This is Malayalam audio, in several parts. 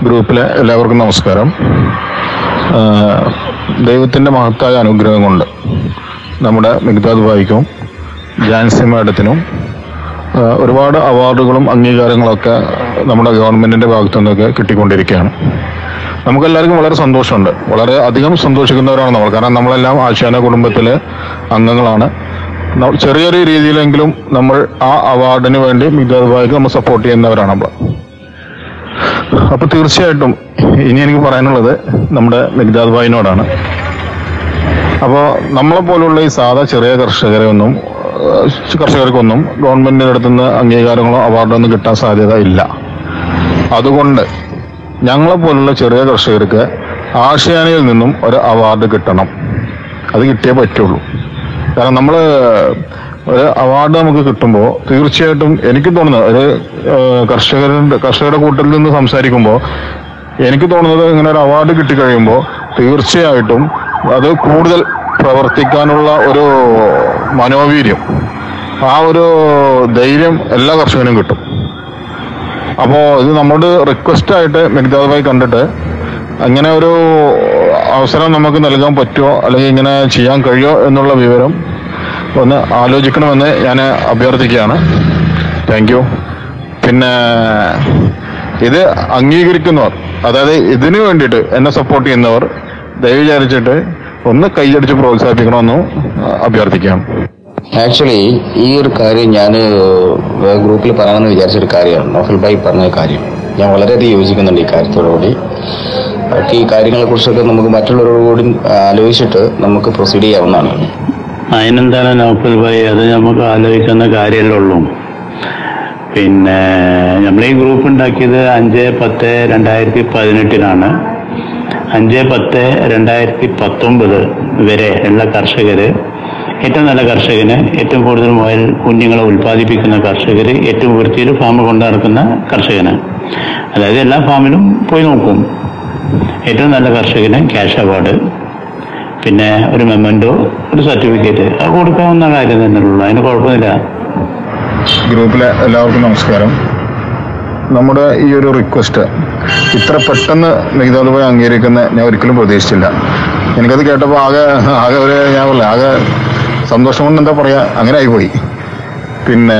ഗ്രൂപ്പിലെ എല്ലാവർക്കും നമസ്കാരം ആഹ് ദൈവത്തിൻ്റെ മഹത്തായ അനുഗ്രഹം കൊണ്ട് നമ്മുടെ മിഗ്ദാദ് ഭായിക്കും ജാൻസി മാഡത്തിനും ആഹ് ഒരുപാട് അവാർഡുകളും അംഗീകാരങ്ങളൊക്കെ നമ്മുടെ ഗവൺമെന്റിന്റെ ഭാഗത്തു നിന്നൊക്കെ കിട്ടിക്കൊണ്ടിരിക്കുകയാണ് നമുക്കെല്ലാവർക്കും വളരെ സന്തോഷമുണ്ട് വളരെ അധികം സന്തോഷിക്കുന്നവരാണ് നമ്മൾ കാരണം നമ്മളെല്ലാം ആശാന കുടുംബത്തിലെ അംഗങ്ങളാണ് ന- ചെറിയൊരു രീതിയിലെങ്കിലും നമ്മൾ ആ അവാർഡിന് വേണ്ടി മിഗ്ദാദ് ഭായിക്ക് നമ്മൾ സപ്പോർട്ട് ചെയ്യുന്നവരാണ് നമ്മൾ അപ്പൊ തീർച്ചയായിട്ടും ഇനി എനിക്ക് പറയാനുള്ളത് നമ്മുടെ മിഗ്ദാദ് ഭായിനോടാണ് അപ്പോൾ നമ്മളെ പോലുള്ള ഈ സാധാ ചെറിയ കർഷകരെ ഒന്നും ഏഹ്, കർഷകർക്കൊന്നും ഗവൺമെന്റിന്റെ അടുത്തുനിന്ന് അംഗീകാരങ്ങളോ അവാർഡോ ഒന്നും കിട്ടാൻ സാധ്യത ഇല്ല അതുകൊണ്ട് ഞങ്ങളെ പോലുള്ള ചെറിയ കർഷകർക്ക് ആശയാനയിൽ നിന്നും ഒരു അവാർഡ് കിട്ടണം അത് കിട്ടിയേ പറ്റുള്ളൂ കാരണം നമ്മൾ ഒരു അവാർഡ് നമുക്ക് കിട്ടുമ്പോൾ തീർച്ചയായിട്ടും എനിക്ക് തോന്നുന്നത് ഒരു ഏഹ്, കർഷകരുടെ കർഷകരുടെ കൂട്ടത്തിൽ നിന്ന് സംസാരിക്കുമ്പോൾ എനിക്ക് തോന്നുന്നത് ഇങ്ങനെ ഒരു അവാർഡ് കിട്ടിക്കഴിയുമ്പോൾ തീർച്ചയായിട്ടും അത് കൂടുതൽ പ്രവർത്തിക്കാനുള്ള ഒരു മനോവീര്യം ആ ഒരു ധൈര്യം എല്ലാ കർഷകനും കിട്ടും അപ്പോൾ ഇത് നമ്മോട് റിക്വസ്റ്റ് ആയിട്ട് മെഗ്ദാദ് ഭായി കണ്ടിട്ട് അങ്ങനെ ഒരു അവസരം നമുക്ക് നൽകാൻ പറ്റുമോ അല്ലെങ്കിൽ ഇങ്ങനെ ചെയ്യാൻ കഴിയുമോ എന്നുള്ള വിവരം ഒന്ന് ആലോചിക്കണമെന്ന് ഞാൻ അഭ്യർത്ഥിക്കുകയാണ് താങ്ക് യു പിന്നെ ഇത് അംഗീകരിക്കുന്നവർ അതായത് ഇതിനു വേണ്ടിയിട്ട് എന്നെ സപ്പോർട്ട് ചെയ്യുന്നവർ ദയവ് വിചാരിച്ചിട്ട് ഒന്ന് കൈയടിച്ച് പ്രോത്സാഹിപ്പിക്കണമെന്ന് അഭ്യർത്ഥിക്കുകയാണ് ആക്ച്വലി ഈ ഒരു കാര്യം ഞാൻ ഗ്രൂപ്പിൽ പറയണമെന്ന് വിചാരിച്ചൊരു കാര്യമാണ് നോഫൽ ഭായി പറഞ്ഞ കാര്യം ഞാൻ വളരെയധികം യോജിക്കുന്നുണ്ട് ഈ കാര്യത്തോടുകൂടി ബാക്കി ഈ കാര്യങ്ങളെ കുറിച്ചൊക്കെ നമുക്ക് മറ്റുള്ളവരോട് കൂടി ആലോചിച്ചിട്ട് നമുക്ക് പ്രൊസീഡ് ചെയ്യാവുന്നതാണ് അതിനെന്താണ് നൗഫൽ ഭായി അത് നമുക്ക് ആലോചിക്കുന്ന കാര്യമല്ലേ ഉള്ളൂ പിന്നെ നമ്മൾ ഈ ഗ്രൂപ്പ് ഉണ്ടാക്കിയത് അഞ്ച് പത്ത് രണ്ടായിരത്തി പതിനെട്ടിനാണ് അഞ്ച് പത്ത് രണ്ടായിരത്തി പത്തൊമ്പത് വരെ ഉള്ള കർഷകര് ഏറ്റവും നല്ല കർഷകന് ഏറ്റവും കൂടുതൽ മുയൽ കുഞ്ഞുങ്ങളെ ഉൽപ്പാദിപ്പിക്കുന്ന കർഷകർ ഏറ്റവും വൃത്തിയിൽ ഫാം കൊണ്ടു നടക്കുന്ന കർഷകന് അതായത് എല്ലാ ഫാമിലും പോയി നോക്കും ഏറ്റവും നല്ല കർഷകന് ക്യാഷ് അവാർഡ് പിന്നെ ഒരു മെമ്മൻറ്റോ ഒരു സർട്ടിഫിക്കറ്റ് അത് കൊടുക്കാവുന്ന കാര്യം തന്നെ ഉള്ളൂ അതിന് കുഴപ്പമില്ല ഗ്രൂപ്പിലെ എല്ലാവർക്കും നമസ്കാരം നമ്മുടെ ഈ ഒരു റിക്വസ്റ്റ് ഇത്ര പെട്ടെന്ന് മിഗതാദ് പോയി അംഗീകരിക്കുന്ന ഞാൻ ഒരിക്കലും പ്രതീക്ഷിച്ചില്ല എനിക്കത് കേട്ടപ്പോൾ ആകെ ആകെ ഒരു ഞാൻ പറയാം ആകെ സന്തോഷം കൊണ്ട് എന്താ പറയാ അങ്ങനെ ആയിപ്പോയി പിന്നെ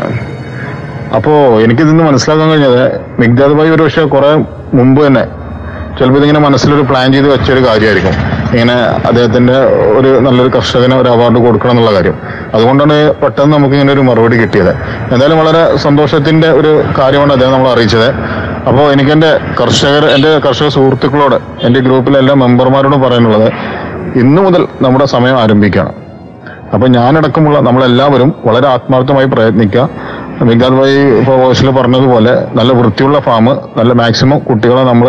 അപ്പോൾ എനിക്കിതിന്ന് മനസ്സിലാക്കാൻ കഴിഞ്ഞത് മിഗ്ദാദ് ഭായി ഒരു പക്ഷേ കുറെ മുമ്പ് തന്നെ ചിലപ്പോൾ ഇതിങ്ങനെ മനസ്സിലൊരു പ്ലാൻ ചെയ്ത് വെച്ചൊരു കാര്യമായിരിക്കും ഇങ്ങനെ അദ്ദേഹത്തിന്റെ ഒരു നല്ലൊരു കർഷകന് ഒരു അവാർഡ് കൊടുക്കണം എന്നുള്ള കാര്യം അതുകൊണ്ടാണ് പെട്ടെന്ന് നമുക്ക് ഇങ്ങനെ ഒരു മറുപടി കിട്ടിയത് എന്തായാലും വളരെ സന്തോഷത്തിന്റെ ഒരു കാര്യമാണ് അദ്ദേഹം നമ്മൾ അറിയിച്ചത് അപ്പോൾ എനിക്ക് എൻ്റെ കർഷകർ എൻ്റെ കർഷക സുഹൃത്തുക്കളോട് എൻ്റെ ഗ്രൂപ്പിലെ എല്ലാ മെമ്പർമാരോടും പറയാനുള്ളത് ഇന്നു മുതൽ നമ്മുടെ സമയം ആരംഭിക്കുകയാണ് അപ്പൊ ഞാനടക്കമുള്ള നമ്മളെല്ലാവരും വളരെ ആത്മാർത്ഥമായി പ്രയത്നിക്കുക മിഗാദ് ഭായി ഇപ്പോൾ വോയിസിൽ പറഞ്ഞതുപോലെ നല്ല വൃത്തിയുള്ള ഫാം നല്ല മാക്സിമം കുട്ടികളെ നമ്മൾ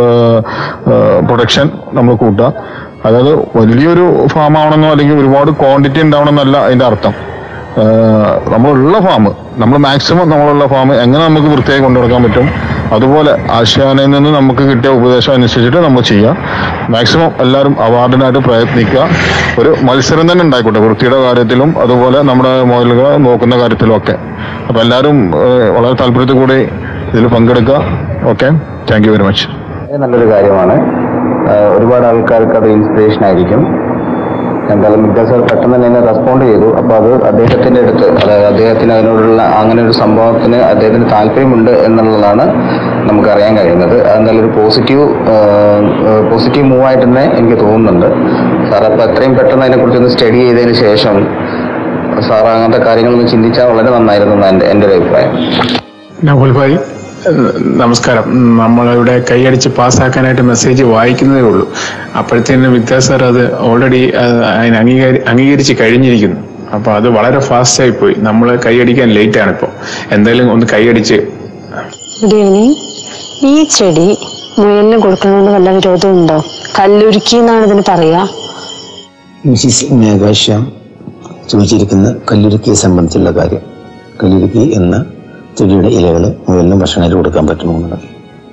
പ്രൊഡക്ഷൻ നമ്മൾ കൂട്ടുക അതായത് വലിയൊരു ഫാം ആവണമെന്നോ അല്ലെങ്കിൽ ഒരുപാട് ക്വാണ്ടിറ്റി ഉണ്ടാവണമെന്നല്ല അതിന്റെ അർത്ഥം ഏഹ് നമ്മളുള്ള ഫാം നമ്മൾ മാക്സിമം നമ്മളുള്ള ഫാം എങ്ങനെ നമുക്ക് വൃത്തിയായി കൊണ്ടുനടക്കാൻ പറ്റും അതുപോലെ ആശാനയിൽ നിന്ന് നമുക്ക് കിട്ടിയ ഉപദേശം അനുസരിച്ചിട്ട് നമ്മൾ ചെയ്യുക മാക്സിമം എല്ലാവരും അവാർഡിനായിട്ട് പ്രയത്നിക്കുക ഒരു മത്സരം തന്നെ ഉണ്ടായിക്കോട്ടെ വൃത്തിയുടെ കാര്യത്തിലും അതുപോലെ നമ്മുടെ മുതലുകൾ നോക്കുന്ന കാര്യത്തിലും ഒക്കെ അപ്പൊ എല്ലാവരും ഏഹ് വളരെ താല്പര്യത്തിൽ കൂടി ഇതിൽ പങ്കെടുക്കുക okay thank you very much വളരെ നല്ലൊരു കാര്യമാണ് ആഹ് ഒരുപാട് ആൾക്കാർക്ക് അത് ഇൻസ്പിറേഷൻ ആയിരിക്കും എന്തായാലും മിക്ക സാർ പെട്ടെന്ന് തന്നെ റെസ്പോണ്ട് ചെയ്തു അപ്പോൾ അത് അദ്ദേഹത്തിന്റെ അടുത്ത് അതായത് അദ്ദേഹത്തിന് അതിനോടുള്ള അങ്ങനെ ഒരു സംഭവത്തിന് അദ്ദേഹത്തിന് താല്പര്യമുണ്ട് എന്നുള്ളതാണ് നമുക്ക് അറിയാൻ കഴിയുന്നത് അതെന്തായാലും ഒരു പോസിറ്റീവ് പോസിറ്റീവ് മൂവ് ആയിട്ട് തന്നെ എനിക്ക് തോന്നുന്നുണ്ട് സാർ അപ്പോൾ എത്രയും പെട്ടെന്ന് അതിനെക്കുറിച്ചൊന്ന് സ്റ്റഡി ചെയ്തതിന് ശേഷം സാർ അങ്ങനത്തെ കാര്യങ്ങളൊന്ന് ചിന്തിച്ചാൽ വളരെ നന്നായിരുന്നു എന്നാണ് എൻ്റെ എൻ്റെ ഒരു അഭിപ്രായം നകുൽ ഭായി ഏഹ് നമസ്കാരം നമ്മളിവിടെ കൈയടിച്ച് പാസ്സാക്കാനായിട്ട് മെസ്സേജ് വായിക്കുന്നതേ ഉള്ളൂ അപ്പോഴത്തേനും വിദ്യാ സാർ അത് ഓൾറെഡി അതിന് അംഗീകരി അംഗീകരിച്ച് കഴിഞ്ഞിരിക്കുന്നു അപ്പൊ അത് വളരെ ഫാസ്റ്റ് ആയി പോയി നമ്മൾ കൈയടിക്കാൻ ലേറ്റ് ആണ് ഇപ്പോൾ എന്തായാലും ഒന്ന് കൈയടിച്ച് ഗുഡ് ഈവനിങ് ഈ ചെടി മുയലിന് കൊടുക്കുന്നതുകൊണ്ട് വല്ല വിരോധവും ഉണ്ടോ കല്ലുരുക്കി എന്നാണ് ഇതിന് പറയാ മിസിസ് മേഘാശ്യാം ചോദിച്ചിരിക്കുന്ന കല്ലുരുക്കിയെ സംബന്ധിച്ചുള്ള കാര്യം കല്ലുരുക്കി എന്ന ചെടിയുടെ ഇലകൾ മുയലിനും ഭക്ഷണമായിട്ട് കൊടുക്കാൻ പറ്റുമെന്നുള്ളത്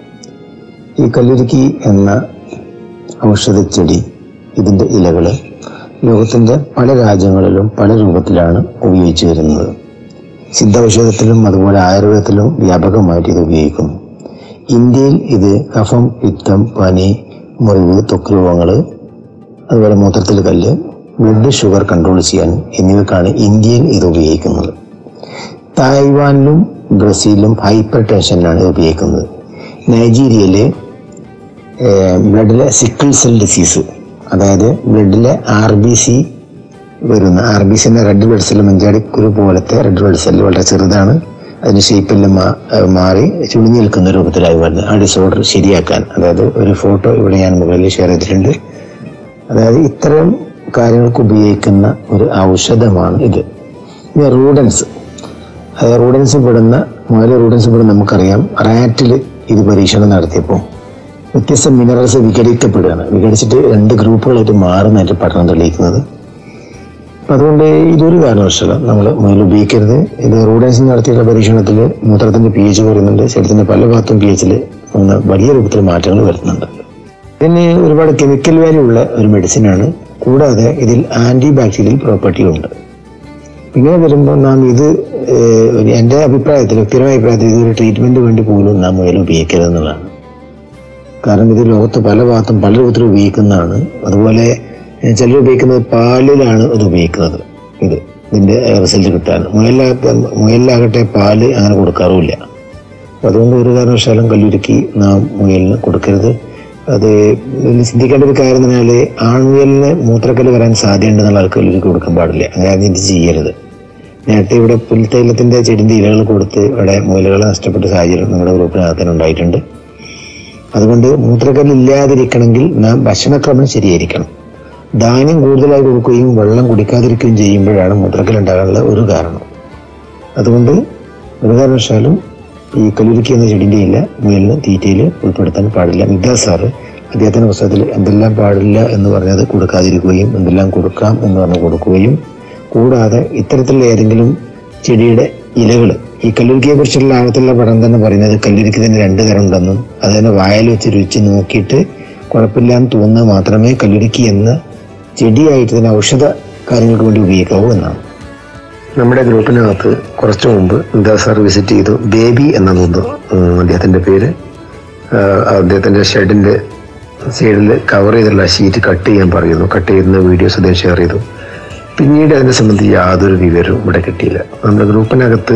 ഈ കല്ലുരുക്കി എന്ന ഔഷധ ചെടി ഇതിന്റെ ഇലകൾ ലോകത്തിന്റെ പല രാജ്യങ്ങളിലും പല രൂപത്തിലാണ് ഉപയോഗിച്ചു വരുന്നത് സിദ്ധ ഔഷധത്തിലും അതുപോലെ ആയുർവേദത്തിലും വ്യാപകമായിട്ട് ഇത് ഉപയോഗിക്കുന്നു ഇന്ത്യയിൽ ഇത് കഫം പിത്തം പനി മുറിവ് ത്വക്ക് രോഗങ്ങൾ അതുപോലെ മൂത്രത്തിൽ കല്ല് ബ്ലഡ് ഷുഗർ കൺട്രോൾ ചെയ്യാൻ എന്നിവക്കാണ് ഇന്ത്യയിൽ ഇത് ഉപയോഗിക്കുന്നത് തായ്വാനിലും ബ്രസീലിലും ഹൈപ്പർ ടെൻഷനിലാണ് ഇത് ഉപയോഗിക്കുന്നത് നൈജീരിയയിലെ ബ്ലഡിലെ സിക്കിൾ സെൽ ഡിസീസ് അതായത് ബ്ലഡിലെ ആർ ബി സി വരുന്ന ആർ ബി സിന്റെ റെഡ് ബ്ലഡ് സെല്ല് മഞ്ചാടിക്കുരു പോലത്തെ റെഡ് ബ്ലഡ് സെല്ല് വളരെ ചെറുതാണ് അതിന് ഷേപ്പെല്ലാം മാ ഏഹ് മാറി ചുളിഞ്ഞു നിൽക്കുന്ന രൂപത്തിലായി വരുന്നത് ആ ഡിസോർഡർ ശരിയാക്കാൻ അതായത് ഒരു ഫോട്ടോ ഇവിടെ ഞാൻ മുകളിൽ ഷെയർ ചെയ്തിട്ടുണ്ട് അതായത് ഇത്തരം കാര്യങ്ങൾക്ക് ഉപയോഗിക്കുന്ന ഒരു ഔഷധമാണ് ഇത് ഇനി റൂഡൻസ് അതായത് റൂഡൻസ് പെടുന്ന മുതൽ റൂഡൻസ് പെടുന്ന നമുക്കറിയാം റാറ്റിൽ ഇത് പരീക്ഷണം നടത്തിയപ്പോൾ വ്യത്യസ്ത മിനറൽസ് വിഘടിക്കപ്പെടുകയാണ് വിഘടിച്ചിട്ട് രണ്ട് ഗ്രൂപ്പുകളായിട്ട് മാറുന്നതായിട്ട് പഠനം തെളിയിക്കുന്നത് അപ്പൊ അതുകൊണ്ട് ഇതൊരു കാരണവശാലും നമ്മൾ മുതൽ ഉപയോഗിക്കരുത് ഇത് റൂഡൻസ് നടത്തിയുള്ള പരീക്ഷണത്തിൽ മൂത്രത്തിന്റെ പി എച്ച് കുറയുന്നുണ്ട് ശരീരത്തിന്റെ പല ഭാഗത്തും പി എച്ചിൽ വലിയ രൂപത്തിൽ മാറ്റങ്ങൾ വരുന്നുണ്ട് ഇതിന് ഒരുപാട് കെമിക്കൽ വാല്യൂ ഉള്ള ഒരു മെഡിസിനാണ് കൂടാതെ ഇതിൽ ആന്റി ബാക്ടീരിയൽ പ്രോപ്പർട്ടി ഉണ്ട് ഇങ്ങനെ വരുമ്പോൾ നാം ഇത് ഏഹ്, ഒരു- എൻ്റെ അഭിപ്രായത്തിൽ വ്യക്തിപരമായ അഭിപ്രായത്തിൽ ഇതൊരു ട്രീറ്റ്മെന്റ് വേണ്ടി പോലും നാം മുതൽ ഉപയോഗിക്കരുത് എന്നുള്ളതാണ് കാരണം ഇത് ലോകത്ത് പല ഭാഗത്തും പല രൂപത്തിൽ ഉപയോഗിക്കുന്നതാണ് അതുപോലെ ഏഹ്, ചിലർ ഉപയോഗിക്കുന്നത് പാലിലാണ് ഇത് ഉപയോഗിക്കുന്നത് ഇത് ഇതിന്റെ റിസൾട്ട് കിട്ടാൻ മുയലാകട്ടെ മുയലിലാകട്ടെ പാല് അങ്ങനെ കൊടുക്കാറുമില്ല അപ്പൊ അതുകൊണ്ട് ഒരു കാരണവശാലും കല്ലുരുക്കി നാം മുയലിന് കൊടുക്കരുത് അത് ഇതിൽ ചിന്തിക്കേണ്ട ഒരു കാര്യം എന്ന് പറഞ്ഞാല് ആൺമുയലിന് മൂത്രക്കല്ല് വരാൻ സാധ്യതയുണ്ടെന്നുള്ള ആൾക്ക് കല്ലുരുക്കി കൊടുക്കാൻ പാടില്ല അങ്ങനെ ഇത് ചെയ്യരുത് നേരത്തെ ഇവിടെ പുൽത്തൈലത്തിന്റെ ചെടിന്റെ ഇലകൾ കൊടുത്ത് ഇവിടെ മുയലുകളെ നഷ്ടപ്പെട്ട സാഹചര്യം നമ്മുടെ ഗ്രൂപ്പിനകത്ത് തന്നെ ഉണ്ടായിട്ടുണ്ട് അതുകൊണ്ട് മൂത്രക്കല്ല് ഇല്ലാതിരിക്കണമെങ്കിൽ നാം ഭക്ഷണക്രമം ശരിയായിരിക്കണം ധാന്യം കൂടുതലായി കൊടുക്കുകയും വെള്ളം കുടിക്കാതിരിക്കുകയും ചെയ്യുമ്പോഴാണ് മൂത്രക്കല്ല് ഉണ്ടാകാനുള്ള ഒരു കാരണം അതുകൊണ്ട് ഒരു കാരണവശാലും ഈ കല്ലുരുക്കി എന്ന ചെടിന്റെ ഇല മുയലിന് തീറ്റയിൽ ഉൾപ്പെടുത്താൻ പാടില്ല മിദ്ദാസ് സാറ് അദ്ദേഹത്തിന്റെ പുസ്തകത്തിൽ എന്തെല്ലാം പാടില്ല എന്ന് പറഞ്ഞത് കൊടുക്കാതിരിക്കുകയും എന്തെല്ലാം കൊടുക്കാം എന്ന് പറഞ്ഞ് കൊടുക്കുകയും കൂടാതെ ഇത്തരത്തിലുള്ള ഏതെങ്കിലും ചെടിയുടെ ഇലകൾ ഈ കല്ലുരുക്കിയെ കുറിച്ചുള്ള ആഴത്തിലുള്ള പഠനം തന്നെ പറയുന്നത് കല്ലുരുക്കി തന്നെ രണ്ട് തരം ഉണ്ടെന്നും അത് തന്നെ വായൽ വെച്ച് രുചിച്ച് നോക്കിയിട്ട് കുഴപ്പമില്ല എന്ന് തോന്നുന്നത് മാത്രമേ കല്ലുരുക്കി എന്ന ചെടിയായിട്ട് തന്നെ ഔഷധ കാര്യങ്ങൾക്ക് വേണ്ടി ഉപയോഗിക്കാവൂ എന്നാണ് നമ്മുടെ ഗ്രൂപ്പിനകത്ത് കുറച്ചു മുമ്പ് എന്താ സാർ വിസിറ്റ് ചെയ്തു ബേബി എന്ന തോന്നുന്നു ഉം, അദ്ദേഹത്തിന്റെ പേര് ആ, അദ്ദേഹത്തിന്റെ ഷെഡിന്റെ സൈഡിൽ കവർ ചെയ്തുള്ള ഷീറ്റ് കട്ട് ചെയ്യാൻ പറയുന്നു കട്ട് ചെയ്യുന്ന വീഡിയോസ് അദ്ദേഹം ഷെയർ ചെയ്തു പിന്നീട് അതിനെ സംബന്ധിച്ച് യാതൊരു വിവരവും ഇവിടെ കിട്ടിയില്ല നമ്മുടെ ഗ്രൂപ്പിനകത്ത്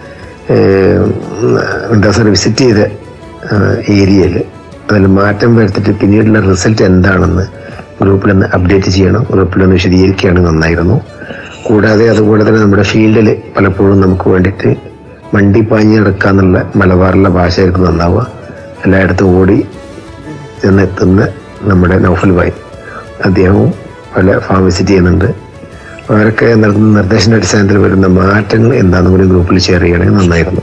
ഏഹ്, എന്താ സാർ വിസിറ്റ് ചെയ്ത ഏരിയയിൽ അതിൽ മാറ്റം വരുത്തിയിട്ട് പിന്നീടുള്ള റിസൾട്ട് എന്താണെന്ന് ഗ്രൂപ്പിലൊന്ന് അപ്ഡേറ്റ് ചെയ്യണം ഗ്രൂപ്പിലൊന്ന് വിശദീകരിക്കുകയാണ് നന്നായിരുന്നു കൂടാതെ അതുപോലെ തന്നെ നമ്മുടെ ഫീൽഡിൽ പലപ്പോഴും നമുക്ക് വേണ്ടിയിട്ട് വണ്ടി പാഞ്ഞ് നടക്കാന്നുള്ള മലബാറിലെ ഭാഷയായിരിക്കും നന്നാവുക എല്ലായിടത്തും ഓടി ചെന്നെത്തുന്ന നമ്മുടെ നൗഫൽ ഭായ് അദ്ദേഹവും പല ഫാം വിസിറ്റ് ചെയ്യുന്നുണ്ട് അവരൊക്കെ നൽകുന്ന നിർദ്ദേശത്തിന്റെ അടിസ്ഥാനത്തിൽ വരുന്ന മാറ്റങ്ങൾ എന്താണെന്ന് കൂടി ഗ്രൂപ്പിൽ ഷെയർ ചെയ്യണമെങ്കിൽ നന്നായിരുന്നു